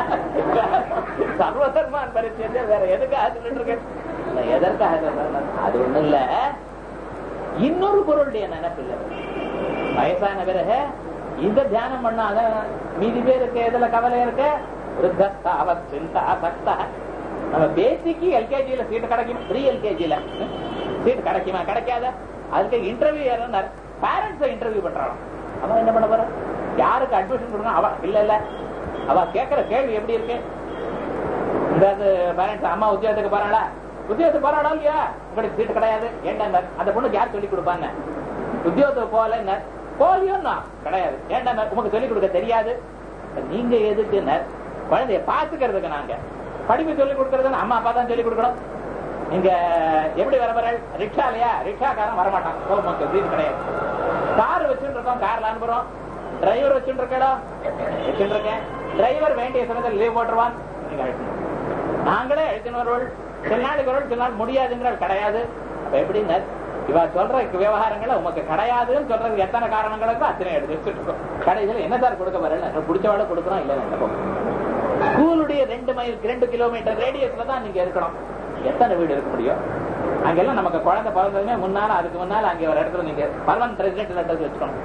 சர்வதர்மான் பரித்தியஜம் வேற எதுக்காக சொல்லிட்டு இருக்கேன் எதற்காக சொல்றேன் அது ஒண்ணும் இல்ல இன்னொரு பொருளுடைய நினைப்பு இல்லை வயசான பிறகு இந்த தியானம் பண்ணாத மீதி பேருக்கு எதுல கவலை இருக்கு விருத்தஸ்தாவத் சிந்தா சக்தா நம்ம பேசிக்கு எல்கேஜியில சீட்டு கிடைக்கும் ப்ரீ எல்கேஜில சீட் கிடைக்குமா கிடைக்காத அதுக்கு இன்டர்வியூ யாருன்னார் பேரண்ட்ஸ் இன்டர்வியூ பண்றாங்க அவன் என்ன பண்ண போற யாருக்கு அட்மிஷன் கொடுக்கணும் அவ இல்ல இல்ல அவ கேட்கிற கேள்வி எப்படி இருக்கு இந்த பேரண்ட்ஸ் அம்மா உத்தியோகத்துக்கு போறாளா உத்தியோகத்துக்கு போறாளா இல்லையா உங்களுக்கு சீட்டு கிடையாது ஏன்டா அந்த பொண்ணுக்கு யார் சொல்லி கொடுப்பாங்க உத்தியோகத்துக்கு போகல போலியோன்னா கிடையாது ஏன்டா உமக்கு சொல்லிக் கொடுக்க தெரியாது நீங்க எதுக்கு குழந்தைய பாத்துக்கிறதுக்கு நாங்க படிப்பு சொல்லிக் கொடுக்கறது அம்மா அப்பா தான் சொல்லிக் கொடுக்கணும் நீங்க எப்படி வர வர ரிக்ஷாலையா ரிக்ஷாக்காரன் வரமாட்டான் ஓ சீட்டு கிடையாது கார் வச்சுட்டு இருக்கோம் கார்ல அனுப்புறோம் டிரைவர் வச்சுட்டு இருக்கடா வச்சுட்டு இருக்கேன் டிரைவர் வேண்டிய சமயத்தில் லீவ் போட்டுருவான் நீங்க அழைக்கணும் நாங்களே அழைச்சினவர்கள் சில நாளுக்கு ஒரு சில நாள் முடியாதுங்கிறது கிடையாது அப்ப எப்படிங்க இவ சொல்ற விவகாரங்களை உமக்கு கிடையாதுன்னு சொல்றதுக்கு எத்தனை காரணங்களுக்கோ அத்தனை எடுத்து வச்சுட்டு இருக்கோம் கடைசியில் என்ன சார் கொடுக்க வரல பிடிச்சவாட கொடுக்குறோம் இல்ல என்ன ஸ்கூலுடைய ரெண்டு மைல் ரெண்டு கிலோமீட்டர் ரேடியஸ்ல தான் நீங்க இருக்கணும் எத்தனை வீடு இருக்க முடியும் அங்கெல்லாம் நமக்கு குழந்தை பிறந்ததுமே முன்னால அதுக்கு முன்னால அங்க ஒரு இடத்துல நீங்க பர்மனன்ட் ரெசிடென்ட் லெட்டர் வச்சுக்கணும்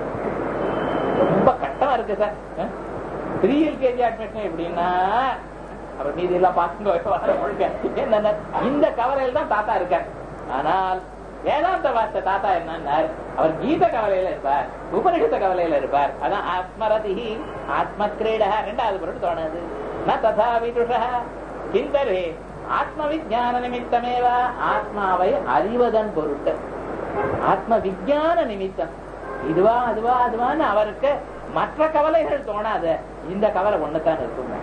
ரொம்ப கஷ்டமா இருக்கு சார் த்ரீ எல்கேஜி அட்மிஷன் எப்படின்னா அப்புறம் மீதி எல்லாம் பாத்துங்க என்ன இந்த கவலையில் தான் தாத்தா இருக்கார் ஆனால் வேதாந்த வார்த்தை தாத்தா என்னன்னார் அவர் கீத கவலையில இருப்பார் உபனிஷத்த கவலையில இருப்பார் அதான் ஆத்மரதி ஆத்ம கிரீட ரெண்டாவது பொருள் தோணுது ந ததா விதுஷ கிந்தரே ஆத்ம விஜான நிமித்தமேவா ஆத்மாவை அறிவதன் பொருட்டு ஆத்ம விஜான நிமித்தம் இதுவா அதுவா அதுவான்னு அவருக்கு மற்ற கவலைகள் தோணாத இந்த கவலை ஒண்ணுதான் இருக்குங்க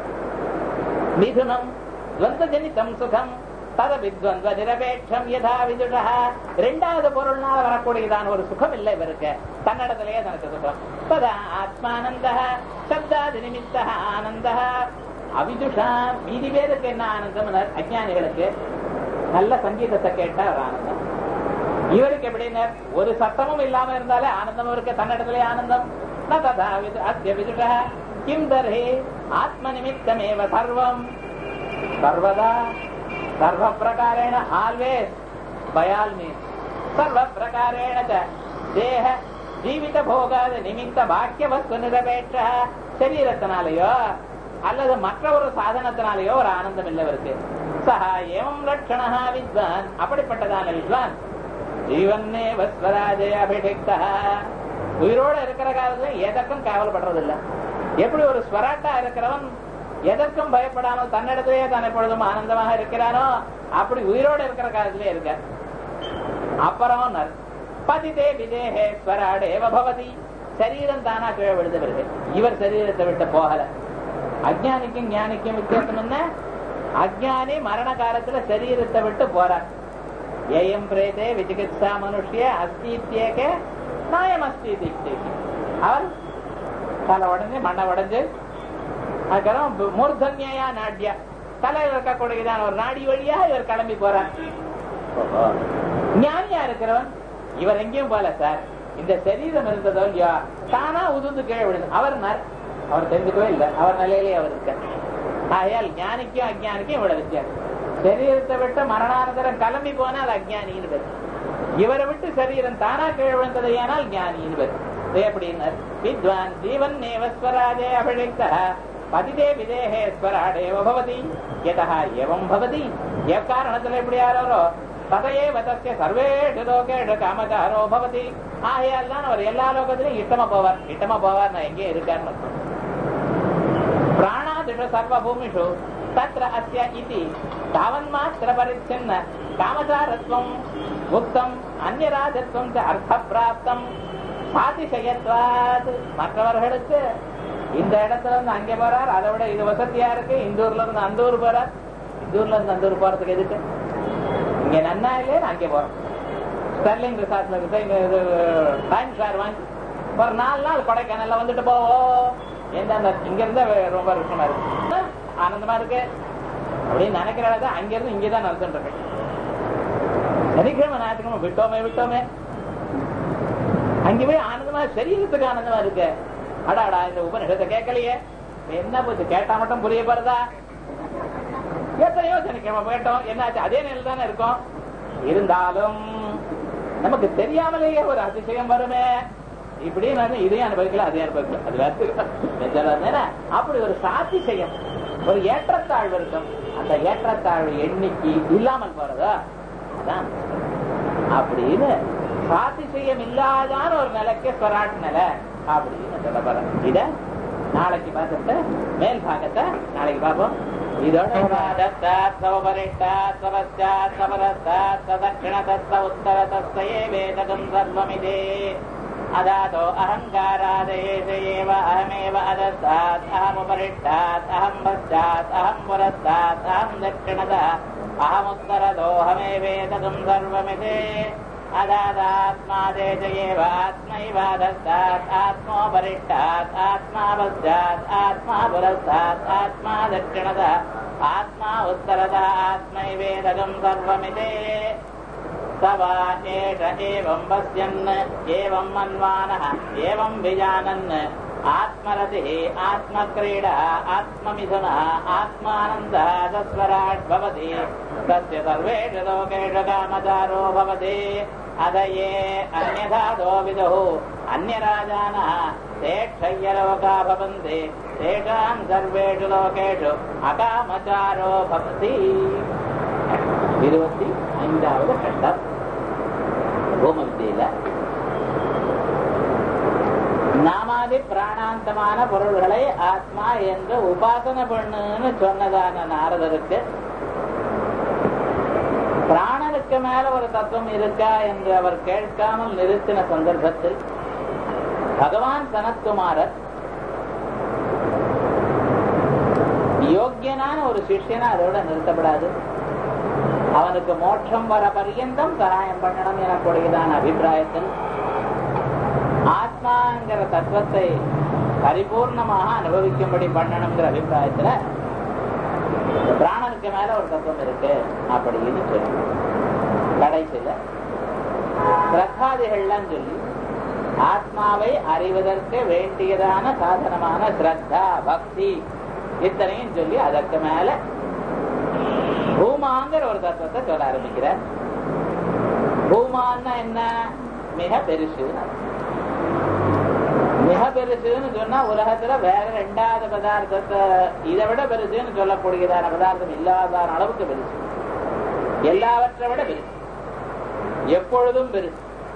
மிதுனம் துவந்தஜனிதம் சுகம் தத வித்வந்த நிரபேட்சம் யதா விதுஷா ரெண்டாவது பொருள்னால வரக்கூடியதான ஒரு சுகம் இல்லை இவருக்கு தன்னிடத்திலேயே தனக்கு சுகம் ததா ஆத்மானந்த சப்தாதி நிமித்த ஆனந்த அவிதுஷா மீதி பேருக்கு என்ன ஆனந்தம் அஜானிகளுக்கு நல்ல சங்கீதத்தை கேட்டா ஒரு ஆனந்தம் இவருக்கு எப்படின்னா ஒரு சத்தமும் இல்லாம இருந்தாலே ஆனந்தம் இருக்கு தன்னிடத்திலே ஆனந்தம் ந ததா அத்திய விதுஷா கிம் தர்ஹி ஆத்ம நிமித்தமேவ சர்வம் சர்வதா சர்வ பிரகாரேண ஆல்வேஸ் பயால் மீன்ஸ் சர்வ பிரகாரேண தேக ஜீவித போகாத நிமித்த பாக்கிய வஸ்து நிரபேற்ற சரீரத்தினாலேயோ அல்லது மற்ற ஒரு சாதனத்தினாலேயோ ஒரு ஆனந்தம் இல்லவருக்கு சஹா ஏவம் லட்சணா வித்வான் அப்படிப்பட்டதான வித்வான் ஜீவன்னே வஸ்வராஜே அபிஷேக்தா உயிரோட இருக்கிற காலத்துல எதற்கும் கவலைப்படுறது இல்ல எப்படி ஒரு ஸ்வராட்டா இருக்கிறவன் எதற்கும் பயப்படாமல் தன்னிடத்திலேயே தான் எப்பொழுதும் ஆனந்தமாக இருக்கிறானோ அப்படி உயிரோடு இருக்கிற காலத்திலே இருக்க அப்புறம் பதிதே விதேகே ஸ்வராடேவ பவதி சரீரம் தானா கீழே விழுந்து வருது இவர் சரீரத்தை விட்டு போகல அஜானிக்கும் ஞானிக்கும் வித்தியாசம் என்ன அஜானி மரண காலத்துல சரீரத்தை விட்டு போறார் ஏயம் பிரேதே விசிகித்சா மனுஷிய அஸ்தித்யேக நாயம் அஸ்தி அவர் தலை உடஞ்சு மண்ணை உடஞ்சு அதுக்கப்புறம் மூர்தன்யா நாட்டியா தலையில் இருக்கக்கூடியதான ஒரு நாடி வழியா இவர் கிளம்பி போறார் ஞானியா இருக்கிறவன் இவர் எங்கேயும் போல சார் இந்த சரீரம் இருந்ததோ இல்லையா தானா உதுந்து கீழே விடுது அவர் அவர் தெரிஞ்சுக்கவே இல்லை அவர் நிலையிலே அவர் இருக்க ஆகையால் ஞானிக்கும் அஜானிக்கும் இவ்வளவு வித்தியாசம் சரீரத்தை விட்டு மரணானந்தரம் கிளம்பி போனா அது அஜானின்னு பேர் இவரை விட்டு சரீரம் தானா கீழே விழுந்தது ஏனால் ஞானின்னு பேர் எப்படின்னார் வித்வான் ஜீவன் நேவஸ்வராஜே அபிஷேக்த பதிதே விதேகே ஸ்வராடேவ பவதி யதா எவம் பவதி எக்காரணத்துல எப்படி யாரோ ததையே வதஸ்ய சர்வேஷு லோகேஷு காமகாரோ பவதி ஆகையால் தான் அவர் எல்லா லோகத்திலும் இட்டமா போவார் இட்டமா போவார் நான் எங்கே இருக்கான்னு பிராணாதிஷு சர்வபூமிஷு தத்ர அஸ்ய இதி தாவன்மாத்திர பரிச்சின்ன காமசாரத்வம் உக்தம் அந்நியராஜத்வம் அர்த்த பிராப்தம் சாதிசயத்வாத் மற்றவர்களுக்கு இந்த இடத்துல இருந்து அங்கே போறார் அதை விட இது வசதியா இருக்கு இந்த ஊர்ல இருந்து அந்த ஊர் போறார் இந்த ஊர்ல இருந்து அந்த ஊர் போறதுக்கு எதுக்கு இங்க நன்னா இல்லையே அங்கே போறோம் ஸ்டெர்லிங் ரிசார்ட்ல இருக்கு இங்க டைம் ஷேர் வாங்கி ஒரு நாலு நாள் கொடைக்கானல்ல வந்துட்டு போவோம் எந்த இங்க இருந்தா ரொம்ப விஷயமா இருக்கு ஆனந்தமா இருக்கு அப்படின்னு நினைக்கிறத அங்க இருந்து இங்கதான் நடந்துட்டு இருக்கேன் சனிக்கிழமை ஞாயிற்றுக்கிழமை விட்டோமே விட்டோமே அங்க போய் ஆனந்தமா சரீரத்துக்கு ஆனந்தமா இருக்கு அடாடா இந்த உபநிஷத்தை கேட்கலையே என்ன போச்சு கேட்டா மட்டும் புரிய போறதா எத்தனையோ சனிக்கிழமை கேட்டோம் என்னாச்சு அதே நிலை தானே இருக்கும் இருந்தாலும் நமக்கு தெரியாமலேயே ஒரு அதிசயம் வருமே இப்படி நான் இதையும் அனுபவிக்கல அதையும் அனுபவிக்கல அது வேற அப்படி ஒரு சாதிசயம் ஒரு ஏற்றத்தாழ்வு இருக்கும் அந்த ஏற்றத்தாழ்வு எண்ணிக்கை இல்லாமல் போறதா அதான் அப்படின்னு சாதிசயம் இல்லாதான ஒரு நிலைக்கு ஸ்வராட் நிலை அப்படின்னு சொல்ல போற இத நாளைக்கு பார்த்துட்டு மேல் பாகத்தை நாளைக்கு பார்ப்போம் இதோட வேதகம் சர்வமிதே अदातो अहङ्कारादेश एव अहमेव अदस्तात् अहमुपरिष्टात् अहम् पश्चात् अहम् पुरस्तात् अहम् दक्षिणतः अहमुत्तरतोऽहमेवेदकम् सर्वमिति अदादात्मादेश एव आत्मैवादस्तात् आत्मोपरिष्टात् आत्मा पश्चात् आत्मा पुरस्तात् आत्मा दक्षिणतः आत्मा उत्तरतः आत्मैवेदकम् सर्वमिति स वा एष एवम् पश्यन् एवम् मन्वानः एवम् विजानन् आत्मरतिः आत्मक्रीडा आत्ममिथुनः आत्मानन्दः तस्वराट् भवति तस्य सर्वेषु लोकेषु कामचारो भवति अध ये अन्यथादो विदुः अन्यराजानः ते क्षय्यलोका भवन्ति तेषाम् सर्वेषु लोकेषु अकामचारो भवति இருபத்தி ஐந்தாவது கண்டம் பூம வித்தியில நாமாதி பிராணாந்தமான பொருள்களை ஆத்மா என்று உபாசனை பண்ணுன்னு சொன்னதான நாரதருக்கு பிராணனுக்கு மேல ஒரு தத்துவம் இருக்கா என்று அவர் கேட்காமல் நிறுத்தின சந்தர்ப்பத்தில் பகவான் சனத்குமாரர் யோக்கியனான ஒரு சிஷ்யனா அதோட நிறுத்தப்படாது அவனுக்கு மோட்சம் வர பரியந்தம் சகாயம் பண்ணணும் எனக்கூடியதான அபிப்பிராயத்தில் ஆத்மாங்கிற தத்துவத்தை பரிபூர்ணமாக அனுபவிக்கும்படி பண்ணணுங்கிற அபிப்பிராயத்துல பிராணனுக்கு மேல ஒரு தத்துவம் இருக்கு அப்படின்னு சொல்லி கடைசியில சிரத்தாதிகள்லாம் சொல்லி ஆத்மாவை அறிவதற்கு வேண்டியதான சாதனமான ஸ்ரத்தா பக்தி இத்தனையும் சொல்லி அதற்கு மேல பூமாங்கிற ஒரு தத்துவத்தை சொல்ல ஆரம்பிக்கிறார் பூமான்னா என்ன மிக பெருசு மிக பெருசுன்னு சொன்னா உலகத்துல வேற ரெண்டாவது பதார்த்தத்தை இதை விட பெருசுன்னு சொல்லக்கூடியதான பதார்த்தம் இல்லாதான அளவுக்கு பெருசு எல்லாவற்றை விட பெருசு எப்பொழுதும் பெருசு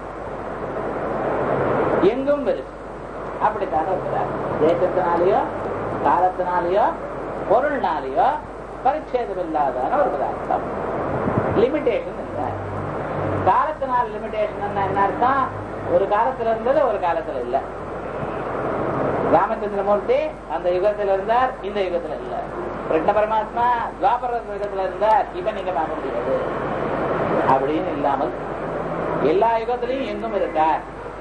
எங்கும் பெருசு அப்படித்தான் இருக்கிறார் தேசத்தினாலேயோ காலத்தினாலேயோ பொருள்னாலேயோ பரிச்சேதம் இல்லாதான ஒரு பதார்த்தம் லிமிடேஷன் இல்லை காலத்தினால் லிமிடேஷன் என்ன அர்த்தம் ஒரு காலத்துல இருந்தது ஒரு காலத்துல இல்ல ராமச்சந்திரமூர்த்தி அந்த யுகத்துல இருந்தார் இந்த யுகத்துல இல்ல கிருஷ்ண பரமாத்மா துவாபர யுகத்துல இருந்தார் இப்ப நீங்க பார்க்க முடியாது அப்படின்னு இல்லாமல் எல்லா யுகத்திலையும் எங்கும் இருக்கார்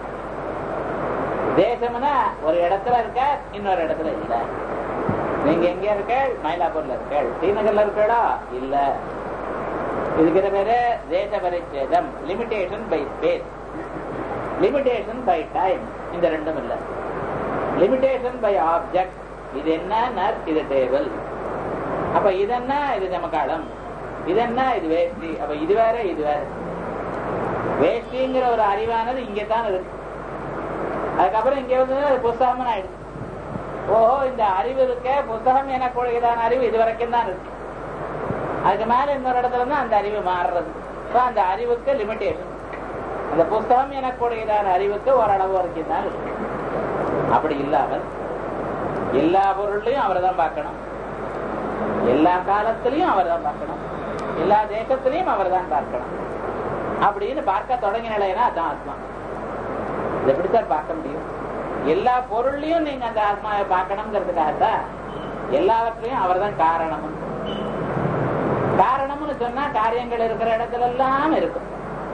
தேசம்னா ஒரு இடத்துல இருக்கார் இன்னொரு இடத்துல இல்ல நீங்க எங்க இருக்க மயிலாப்பூர்ல இருக்க ஸ்ரீநகர்ல இருக்கடா இல்ல இதுக்கிற பேரு தேச பரிச்சேதம் limitation by space limitation by time இந்த ரெண்டும் இல்ல லிமிடேஷன் பை ஆப்ஜெக்ட் இது என்ன இது டேபிள் அப்ப இது என்ன இது நமக்காலம் இது என்ன இது வேஷ்டி அப்ப இது வேற இது வேற வேஷ்டிங்கிற ஒரு அறிவானது இங்கதான் இருக்கு அதுக்கப்புறம் இங்க வந்து புஸ்தகம் ஆயிடுச்சு ஓஹோ இந்த அறிவு இருக்க புத்தகம் எனக்குரியதான அறிவு இது வரைக்கும் தான் இருக்கு அதுக்கு மேல இன்னொரு இடத்துல இருந்து அந்த அறிவு மாறுறது அந்த அறிவுக்கு லிமிடேஷன் அந்த புஸ்தகம் எனக்குரியதான அறிவுக்கு ஓரளவு வரைக்கும் தான் இருக்கு அப்படி இல்லாமல் எல்லா பொருளையும் அவர் தான் பார்க்கணும் எல்லா காலத்திலையும் அவர் தான் பார்க்கணும் எல்லா தேசத்திலையும் அவர் தான் பார்க்கணும் அப்படின்னு பார்க்க தொடங்கினா அதான் ஆத்மா இது எப்படி சார் பார்க்க முடியும் எல்லா பொருள்லயும் நீங்க அந்த ஆத்மாவை பார்க்கணுங்கிறதுக்காகத்தான் எல்லாவற்றையும் அவர் தான் காரணம் காரணம்னு சொன்னா காரியங்கள் இருக்கிற இடத்துல எல்லாம் இருக்கும்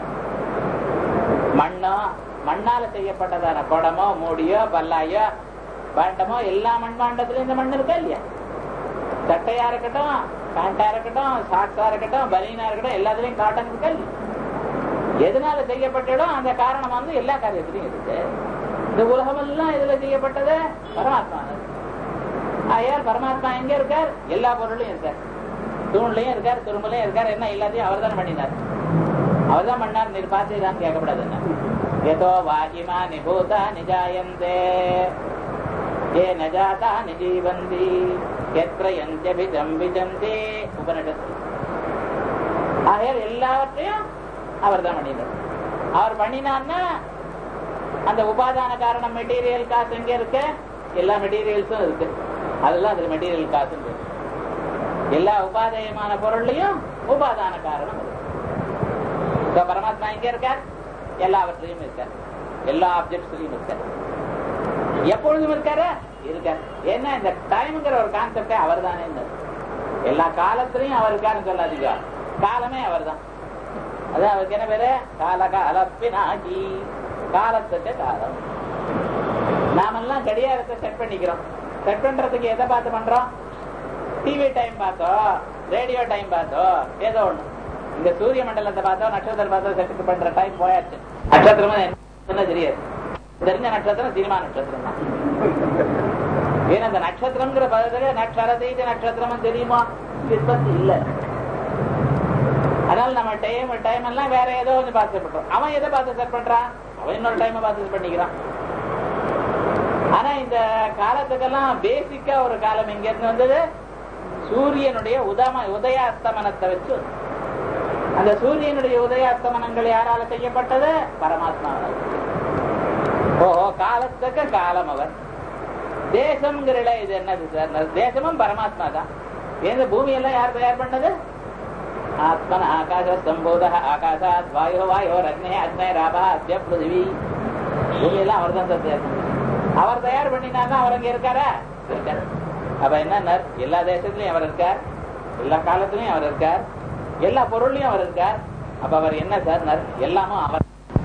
மண்ணோ மண்ணால செய்யப்பட்டதான குடமோ மூடியோ பல்லாயோ பாண்டமோ எல்லா மண்பாண்டத்திலும் இந்த மண் இருக்கா இல்லையா சட்டையா இருக்கட்டும் பேண்டா இருக்கட்டும் சாக்ஸா இருக்கட்டும் பலீனா இருக்கட்டும் எல்லாத்துலயும் காட்டன் இருக்கா இல்லையா எதனால செய்யப்பட்டதோ அந்த காரணம் வந்து எல்லா காரியத்திலையும் இருக்கு இந்த உலகம் எல்லாம் இதுல செய்யப்பட்டது பரமாத்மா ஆயார் பரமாத்மா எங்க இருக்கார் எல்லா பொருளையும் இருக்கார் தூண்லயும் இருக்கார் துரும்புலயும் இருக்கார் என்ன எல்லாத்தையும் அவர் தான் பண்ணினார் அவர் தான் பண்ணார் நீர் பார்த்துதான் கேட்கப்படாது என்ன ஏதோ வாகிமா நிபூதா நிஜாயந்தே ஏ நஜாதா நிஜீவந்தி எத்ரயந்தியபிஜம் விஜந்தே உபனிடத்து ஆகையால் எல்லாவற்றையும் அவர் தான் பண்ணினார் அவர் பண்ணினார்னா அந்த உபாதான காரணம் மெட்டீரியல் காசு எங்க இருக்கு எல்லா மெட்டீரியல்ஸும் இருக்கு அதெல்லாம் அதுல மெட்டீரியல் காசு இருக்கு எல்லா உபாதயமான பொருள்லையும் உபாதான காரணம் இருக்கு இப்ப பரமாத்மா எங்க இருக்கார் எல்லாவற்றிலையும் இருக்கார் எல்லா ஆப்ஜெக்ட்ஸ்லயும் இருக்கார் எப்பொழுதும் இருக்காரு இருக்கார் ஏன்னா இந்த டைம்ங்கிற ஒரு கான்செப்டே அவர் தானே எல்லா காலத்திலையும் அவர் இருக்காருன்னு சொல்லாதீங்க காலமே அவர் தான் அது அவருக்கு என்ன பேரு கால காலப்பினாகி காலத்துக்கு காலம் நாமெல்லாம் கடிகாரத்தை செட் பண்ணிக்கிறோம் செட் பண்றதுக்கு எதை பார்த்து பண்றோம் டிவி டைம் பார்த்தோம் ரேடியோ டைம் பார்த்தோம் ஏதோ ஒண்ணு இந்த சூரிய மண்டலத்தை பார்த்தோம் நட்சத்திரம் பார்த்தோம் செட் பண்ற டைம் போயாச்சு நட்சத்திரமும் என்ன தெரியாது தெரிஞ்ச நட்சத்திரம் சினிமா நட்சத்திரம் தான் ஏன்னா இந்த நட்சத்திரம்ங்கிற பதத்துல நட்சரத்தை நட்சத்திரம் தெரியுமா விற்பத்தி இல்ல அதனால நம்ம டைம் டைம் எல்லாம் வேற ஏதோ ஒன்று பார்த்து பண்றோம் அவன் எதை பார்த்து செட் பண்றான் அவன் இன்னொரு டைம் பார்த்து set பண்ணிக்கிறான் ஆனா இந்த காலத்துக்கெல்லாம் பேசிக்கா ஒரு காலம் எங்க இருந்து வந்தது சூரியனுடைய உதம உதயாஸ்தமனத்தை வச்சு அந்த சூரியனுடைய உதயாஸ்தமனங்கள் யாரால செய்யப்பட்டது பரமாத்மாவால் ஓஹோ காலத்துக்கு காலம் அவர் தேசம்ங்கிறல இது என்னது சார் தேசமும் பரமாத்மா தான் எந்த பூமி எல்லாம் யார் தயார் பண்ணது ஆத்மன் ஆகாச சம்போத ஆகாசாத் வாயோ வாயோ அக்னே அக்னே ராபா அத்திய பிருதிவி பூமி எல்லாம் அவர் தான் தயார் பண்ணது. அவர் தயார் பண்ணினாங்க அவர் அங்க இருக்காரா இருக்காரு அப்ப என்ன எல்லா தேசத்திலயும் அவர் இருக்கார் எல்லா காலத்திலயும் அவர் இருக்கார் எல்லா பொருள்லயும் அவர் இருக்கார் அப்ப அவர் என்ன சார் நர் எல்லாமும் அவர்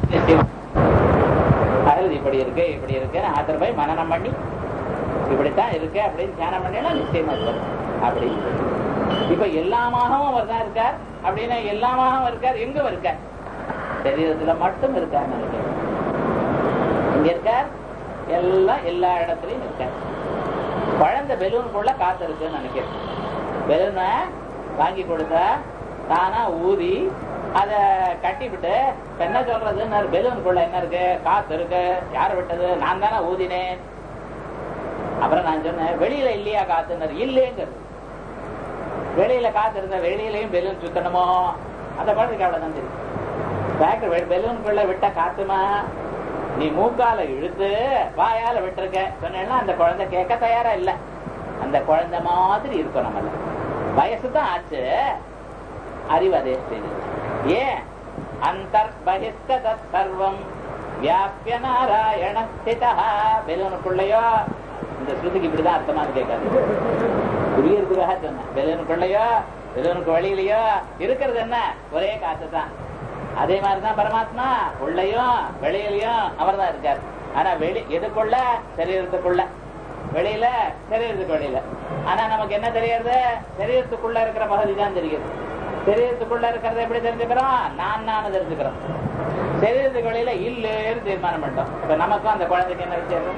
அதாவது இப்படி இருக்கு இப்படி இருக்கு ஆத்திர போய் மனநம் பண்ணி இப்படித்தான் இருக்கு அப்படின்னு தியானம் பண்ணினா நிச்சயமா வரும் அப்படி இப்ப எல்லாமாகவும் அவர் தான் இருக்கார் அப்படின்னா எல்லாமாகவும் இருக்கார் எங்க இருக்கார் சரீரத்துல மட்டும் இருக்கார் நினைக்கிறேன் இங்க இருக்கார் எல்லாம் எல்லா இடத்துலயும் இருக்கார் குழந்தை பெலூனுக்குள்ள காத்து இருக்குன்னு நினைக்கிறேன் பெலூனை வாங்கி கொடுத்தா தானா ஊதி அத கட்டிவிட்டு இப்ப என்ன சொல்றதுன்னு பெலூனுக்குள்ள என்ன இருக்கு காத்து இருக்கு யாரு விட்டது நான் தானே ஊதினேன் அப்புறம் நான் சொன்னேன் வெளியில இல்லையா காத்துனர் இல்லைங்கிறது வெளியில காத்து இருந்தா வெளியிலயும் பெலூன் சுத்தணுமோ அந்த குழந்தைக்கு அவ்வளவுதான் தெரியும் ஃபேக்டரி பெலூனுக்குள்ள விட்ட காத்துமா நீ மூக்கால இழுத்து வாயால விட்டுருக்க சொன்னேன்னா அந்த குழந்தை கேட்க தயாரா இல்ல அந்த குழந்தை மாதிரி இருக்கும் நம்மள வயசு தான் ஆச்சு அறிவு அதே ஸ்டேஜ் ஏன் அந்தர் பகிஷ்ட சர்வம் வியாபிய நாராயண ஸ்திதா பெலூனுக்குள்ளயோ இந்த ஸ்ருதிக்கு இப்படிதான் அர்த்தமா கேட்காது புரியறதுக்காக சொன்னேன் பெலூனுக்குள்ளயோ பெலூனுக்கு வழியிலயோ இருக்கிறது என்ன ஒரே காத்து தான் அதே மாதிரிதான் பரமாத்மா உள்ளயும் வெளியிலயும் அவர் தான் இருக்கார் ஆனா வெளி எதுக்குள்ள சரீரத்துக்குள்ள வெளியில சரீரத்துக்கு வெளியில ஆனா நமக்கு என்ன தெரியாது சரீரத்துக்குள்ள இருக்கிற பகுதி தான் தெரியுது சரீரத்துக்குள்ள இருக்கிறத எப்படி தெரிஞ்சுக்கிறோம் நான் நான் தெரிஞ்சுக்கிறோம் சரீரத்துக்கு வெளியில இல்லைன்னு தீர்மானம் பண்ணிட்டோம் இப்ப நமக்கும் அந்த குழந்தைக்கு என்ன வித்தியாசம்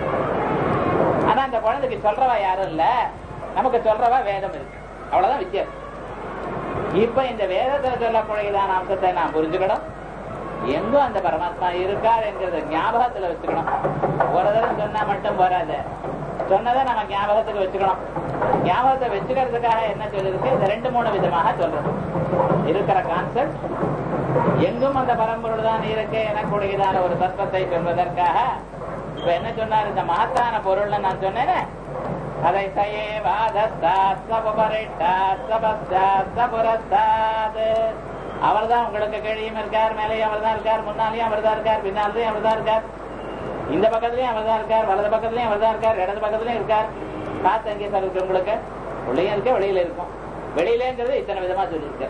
ஆனா அந்த குழந்தைக்கு சொல்றவா யாரும் இல்ல நமக்கு சொல்றவா வேதம் இருக்கு அவ்வளவுதான் வித்தியாசம் இப்ப இந்த வேதத்துல சொல்லக்கூடியதான அம்சத்தை நான் புரிஞ்சுக்கணும் எங்கும் அந்த பரமாத்மா இருக்கார் என்கிறத ஞாபகத்துல வச்சுக்கணும் ஒரு தடவை சொன்னா மட்டும் வராது சொன்னதை நம்ம ஞாபகத்துக்கு வச்சுக்கணும் ஞாபகத்தை வச்சுக்கிறதுக்காக என்ன சொல்லிருக்கு இந்த ரெண்டு மூணு விதமாக சொல்றது இருக்கிற கான்செப்ட் எங்கும் அந்த பரம்பொருள் தான் இருக்கு எனக்கூடியதான ஒரு தத்துவத்தை சொல்வதற்காக இப்ப என்ன சொன்னார் இந்த மகத்தான பொருள்னு நான் சொன்னேனே அதை அவர் தான் உங்களுக்கு கீழையும் இருக்கார் மேலேயும் அவர் தான் இருக்கார் முன்னாலேயும் அவர் தான் இருக்கார் பின்னாலேயும் அவர் தான் இருக்கார் இந்த பக்கத்துலயும் அவர் தான் இருக்கார் வலது பக்கத்துலயும் அவர் தான் இருக்கார் இடது பக்கத்துலயும் இருக்கார் காத்து எங்கே சார் இருக்கு உங்களுக்கு உள்ளேயும் இருக்கு வெளியில இருக்கும் வெளியிலங்கிறது இத்தனை விதமா சொல்லியிருக்கார்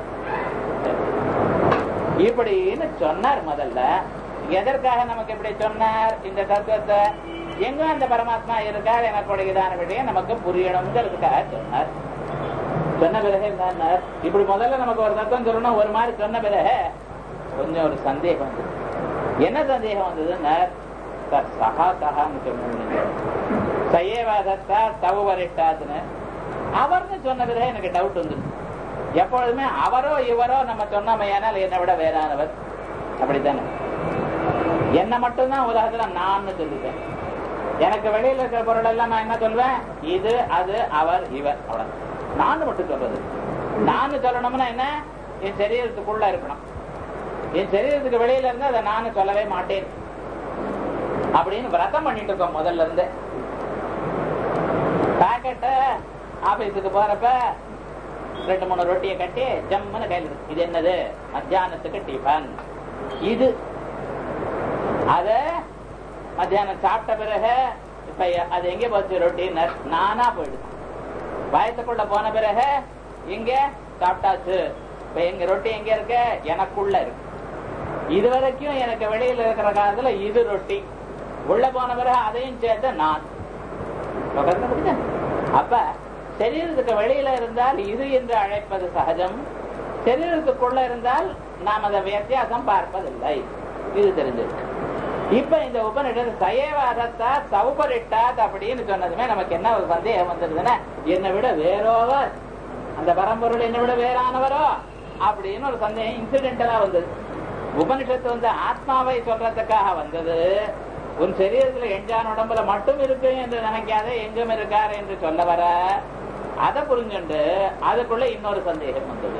இப்படின்னு சொன்னார் முதல்ல எதற்காக நமக்கு இப்படி சொன்னார் இந்த தத்துவத்தை எங்க அந்த பரமாத்மா இருக்கார் எனக்குடையதான விஷயம் நமக்கு புரியணுங்கிறதுக்காக சொன்னார் சொன்ன பிறகு என்னன்னார் இப்படி முதல்ல நமக்கு ஒரு தத்துவம் சொல்லணும் ஒரு மாதிரி சொன்ன பிறகு கொஞ்சம் ஒரு சந்தேகம் வந்தது என்ன சந்தேகம் வந்ததுன்னா சார் சகா சகான்னு சொன்னீங்க சயேவாதத்தா தவு வரிட்டாதுன்னு அவர்னு சொன்ன பிறகு எனக்கு டவுட் வந்துருச்சு எப்பொழுதுமே அவரோ இவரோ நம்ம சொன்னமையானால் என்னை விட வேறானவர் அப்படித்தானே என்ன மட்டும்தான் உலகத்துல நான் சொல்லிட்டேன் எனக்கு வெளியில இருக்கிற பொருள் எல்லாம் நான் என்ன சொல்வேன் இது அது அவர் இவர் அவ்வளவு நான் மட்டும் சொல்றது நான் சொல்லணும்னா என்ன என் சரீரத்துக்குள்ள இருக்கணும் என் சரீரத்துக்கு வெளியில இருந்து அதை நான் சொல்லவே மாட்டேன் அப்படின்னு விரதம் பண்ணிட்டு இருக்கோம் முதல்ல இருந்து பாக்கெட்ட ஆபீஸுக்கு போறப்ப ரெண்டு மூணு ரொட்டியை கட்டி ஜம்முன்னு கையில் இருக்கு. இது என்னது மத்தியானத்துக்கு டிஃபன் இது அத மத்தியானம் சாப்பிட்ட பிறகு இப்ப அது எங்க போச்சு ரொட்டி நானா போயிடுது வயத்துக்குள்ள போன பிறகு இங்க சாப்பிட்டாச்சு இப்ப எங்க ரொட்டி எங்க இருக்கு எனக்குள்ள இருக்கு இது வரைக்கும் எனக்கு வெளியில இருக்கிற காலத்துல இது ரொட்டி உள்ள போன பிறகு அதையும் சேர்த்து நான் பக்கத்துல புரியுதா? அப்ப சரீரத்துக்கு வெளியில இருந்தால் இது என்று அழைப்பது சகஜம் சரீரத்துக்குள்ள இருந்தால் நாம் அதை வித்தியாசம் பார்ப்பதில்லை இது தெரிஞ்சிருக்கு இப்ப இந்த உபநிடது சயவாதத்தா சௌபரிட்டாத் அப்படின்னு சொன்னதுமே நமக்கு என்ன ஒரு சந்தேகம் வந்ததுன்னா என்னை விட வேறோவர் அந்த பரம்பொருள் என்னை விட வேறானவரோ அப்படின்னு ஒரு சந்தேகம் இன்சிடென்டலா வந்தது உபனிஷத்து வந்து ஆத்மாவை சொல்றதுக்காக வந்தது உன் சரீரத்துல எஞ்சான் உடம்புல மட்டும் இருக்கு என்று நினைக்காத எங்கும் இருக்கார் என்று சொல்ல வர அதை புரிஞ்சுண்டு அதுக்குள்ள இன்னொரு சந்தேகம் வந்தது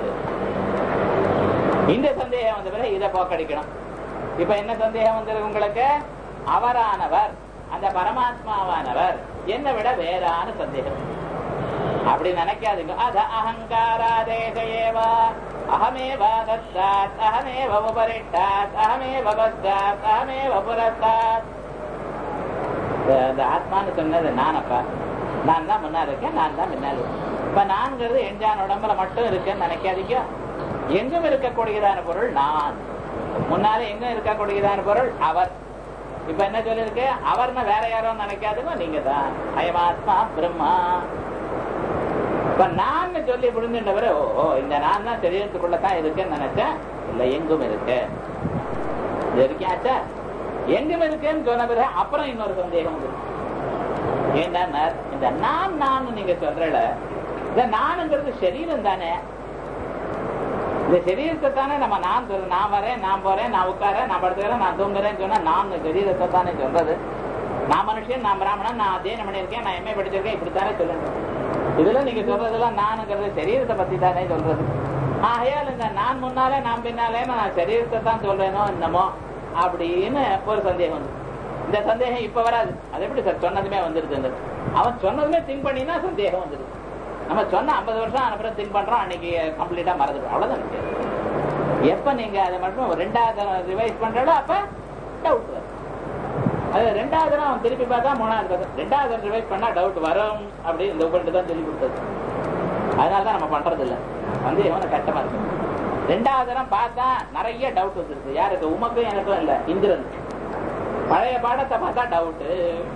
இந்த சந்தேகம் வந்த பிறகு இதை போக்கடிக்கணும் இப்ப என்ன சந்தேகம் வந்திருக்கு உங்களுக்கு அவரானவர் அந்த பரமாத்மாவானவர் என்னை விட வேறான சந்தேகம் அப்படி நினைக்காதீங்க அத அகங்காராதேசேவா அகமேவ தத்தாத் அகமேவ உபரிட்டாத் அகமேவ பஸ்தாத் அகமேவ புரஸ்தாத் இந்த ஆத்மான்னு சொன்னது நானப்பா நான் தான் முன்னால இருக்கேன் நான் தான் முன்னால இருக்கேன் இப்ப நான்கிறது எஞ்சான் உடம்புல மட்டும் இருக்குன்னு நினைக்காதீங்க எங்கும் இருக்கக்கூடியதான பொருள் நான் முன்னால எங்கும் இருக்கக்கூடியதான பொருள் அவர் இப்ப என்ன சொல்லிருக்கு அவர்னா வேற யாரோ நினைக்காதுங்க நீங்க தான் அயமாத்மா பிரம்மா இப்ப நான் சொல்லி புரிஞ்சுட்டவரு ஓ இந்த நான் தான் சரீரத்துக்குள்ளதான் இருக்குன்னு நினைச்சேன் இல்ல எங்கும் இருக்கு இது இருக்கியாச்சா எங்கும் இருக்குன்னு சொன்ன பிறகு அப்புறம் இன்னொரு சந்தேகம் வந்து ஏன்னா இந்த நான் நான் நீங்க சொல்றல இந்த நானுங்கிறது சரீரம் தானே இந்த சரீரத்தை தானே நம்ம நான் சொல்ற நான் வரேன் நான் போறேன் நான் உட்காரேன் நான் படுத்துக்கிறேன் நான் தூங்குறேன்னு சொன்னா நான் சரீரத்தை தானே சொல்றது நான் மனுஷன் நான் பிராமணன் நான் அத்தியனம் பண்ணியிருக்கேன் நான் எம்ஏ படிச்சிருக்கேன் இப்படித்தானே சொல்லணும் இதுல நீங்க சொல்றதெல்லாம் நானுங்கிறது சரீரத்தை பத்தி தானே சொல்றது ஆகையால் இந்த நான் முன்னாலே நான் பின்னாலே நான் சரீரத்தை தான் சொல்றேனோ என்னமோ அப்படின்னு ஒரு சந்தேகம் வந்து இந்த சந்தேகம் இப்ப வராது அது எப்படி சார் சொன்னதுமே வந்துருது அவன் சொன்னதுமே திங்க் பண்ணினா சந்தேகம் வந்துருது நம்ம சொன்ன ஐம்பது வருஷம் அனுப்புறம் திங்க் பண்றோம் அன்னைக்கு கம்ப்ளீட்டா மறந்துடும் அவ்வளவுதான் விஷயம். எப்ப நீங்க அதை மட்டும் ரெண்டாவது ரிவைஸ் பண்றதோ அப்ப டவுட் வரும் அது ரெண்டாவது தடவை அவன் திருப்பி பார்த்தா மூணாவது பார்த்தா ரெண்டாவது ரிவைஸ் பண்ணா டவுட் வரும் அப்படின்னு இந்த உபண்டு தான் சொல்லி கொடுத்தது அதனாலதான் நம்ம பண்றது இல்ல சந்தேகம் கஷ்டமா இருக்கு ரெண்டாவது தடவை பார்த்தா நிறைய டவுட் வந்துருது யாருக்கு உமக்கும் எனக்கும் இல்ல இந்திரன் பழைய பாடத்தை பார்த்தா டவுட்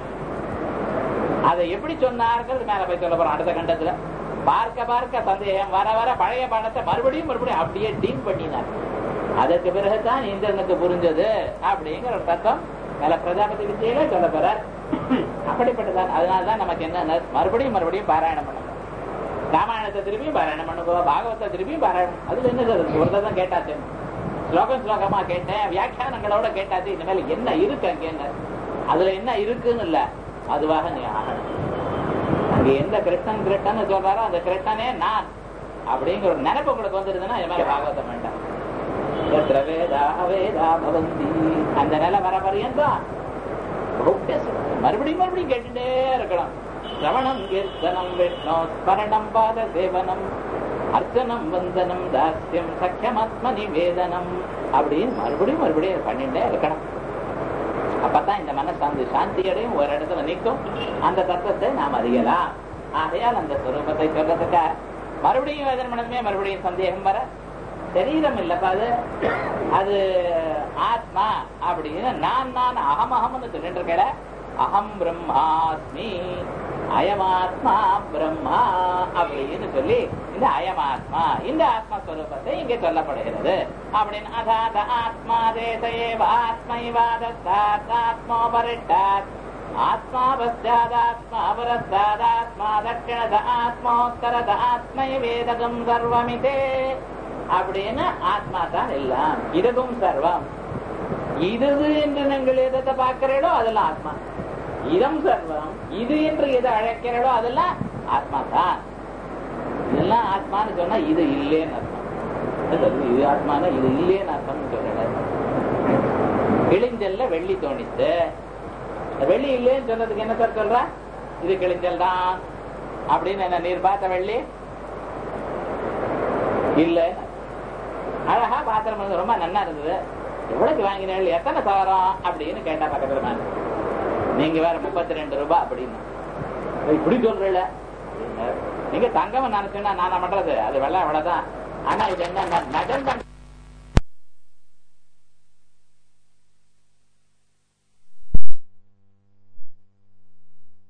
அதை எப்படி சொன்னாருங்கிறது மேல போய் சொல்ல போறோம் அடுத்த கண்டத்துல பார்க்க பார்க்க சந்தேகம் வர வர பழைய பாடத்தை மறுபடியும் மறுபடியும் அப்படியே டீல் பண்ணினார் அதற்கு பிறகுதான் இந்திரனுக்கு புரிஞ்சது அப்படிங்கிற ஒரு தத்துவம் மேல பிரஜாபதி வித்தியில சொல்ல போறார் அப்படிப்பட்டதான் அதனாலதான் நமக்கு என்ன மறுபடியும் மறுபடியும் பாராயணம் பண்ணணும் ராமாயணத்தை திரும்பியும் பாராயணம் பண்ணுவோம் பாகவத்தை திரும்பியும் பாராயணம் அதுல என்ன சார் ஒரு தான் கேட்டாச்சு ஸ்லோகம் ஸ்லோகமா கேட்டேன் வியாக்கியானங்களோட கேட்டாச்சு இனிமேல் என்ன இருக்கு அங்க அதுல என்ன இருக்குன்னு இல்ல அதுவாக நீ ஆகணும் அங்க எந்த கிருஷ்ணன் கிருஷ்ணன் சொல்றாரோ அந்த கிருஷ்ணனே நான் அப்படிங்கிற ஒரு நினைப்பு உங்களுக்கு வந்துருதுன்னா இது மேல பாகவதம் வேண்டாம் எத்திர வேதா வேதா பவந்தி அந்த நிலை வர பரியந்தான் மறுபடியும் மறுபடியும் கேட்டுட்டே இருக்கணும் சிரவணம் கீர்த்தனம் விஷ்ணு ஸ்மரணம் பாத சேவனம் அர்ச்சனம் வந்தனம் தாஸ்யம் சக்கியமாத்ம நிவேதனம் அப்படின்னு மறுபடியும் மறுபடியும் பண்ணிட்டே இருக்கணும் அப்பதான் இந்த மனசு அந்த சாந்தியடையும் ஒரு இடத்துல நிற்கும் அந்த தத்துவத்தை நாம் அறியலாம் ஆகையால் அந்த சுரூபத்தை சொல்றதுக்கா மறுபடியும் வேதனை பண்ணதுமே மறுபடியும் சந்தேகம் வர சரீரம் இல்லப்பா அது அது ஆத்மா அப்படின்னு நான் நான் அகம் அகம்னு சொல்லிட்டு இருக்கல அகம் பிரம்மாஸ்மி அயமாத்மா பிரம்மா அப்படின்னு சொல்லி இந்த அயமாத்மா இந்த ஆத்மஸ்வரூபத்தை இங்கே சொல்லப்படுகிறது அப்படின்னு அதாத ஆத்மா தேசேவ ஆத்மைவாதாத் ஆத்மோபரிட்டாத் ஆத்மா பஸ்தாதாத்மா பரஸ்தாதாத்மா தட்சிணத ஆத்மோத்தரத ஆத்மை வேதகம் சர்வமிதே அப்படின்னு ஆத்மா தான் எல்லாம் இதுவும் சர்வம் இது என்று நீங்கள் எதை பார்க்கிறீங்களோ அதெல்லாம் ஆத்மா இதம் சர்வம் இது என்று எது அழைக்கிறதோ அதெல்லாம் ஆத்மா தான் இதெல்லாம் ஆத்மான்னு சொன்னா இது இல்லேன்னு அர்த்தம் அது இது ஆத்மானா இது இல்லேன்னு அர்த்தம் சொல்றேன் கிழிஞ்சல்ல வெள்ளி தோணித்து வெள்ளி இல்லேன்னு சொன்னதுக்கு என்ன சார் சொல்ற இது கிழிஞ்சல் தான் அப்படின்னு என்ன நீர் பார்த்த வெள்ளி இல்ல அழகா பாத்திரம் வந்து ரொம்ப நன்னா இருந்தது எவ்வளவுக்கு வாங்கினீர்கள் எத்தனை சவரம் அப்படின்னு கேட்டா பக்கத்துல மேல நீங்க வேற முப்பத்தி ரெண்டு ரூபாய் அப்படின்னு இப்படி சொல்றீல நீங்க தங்கம் நினைச்சுன்னா நான் பண்றது அது வெள்ளம் இவ்வளவுதான் ஆனா இது என்ன நகல்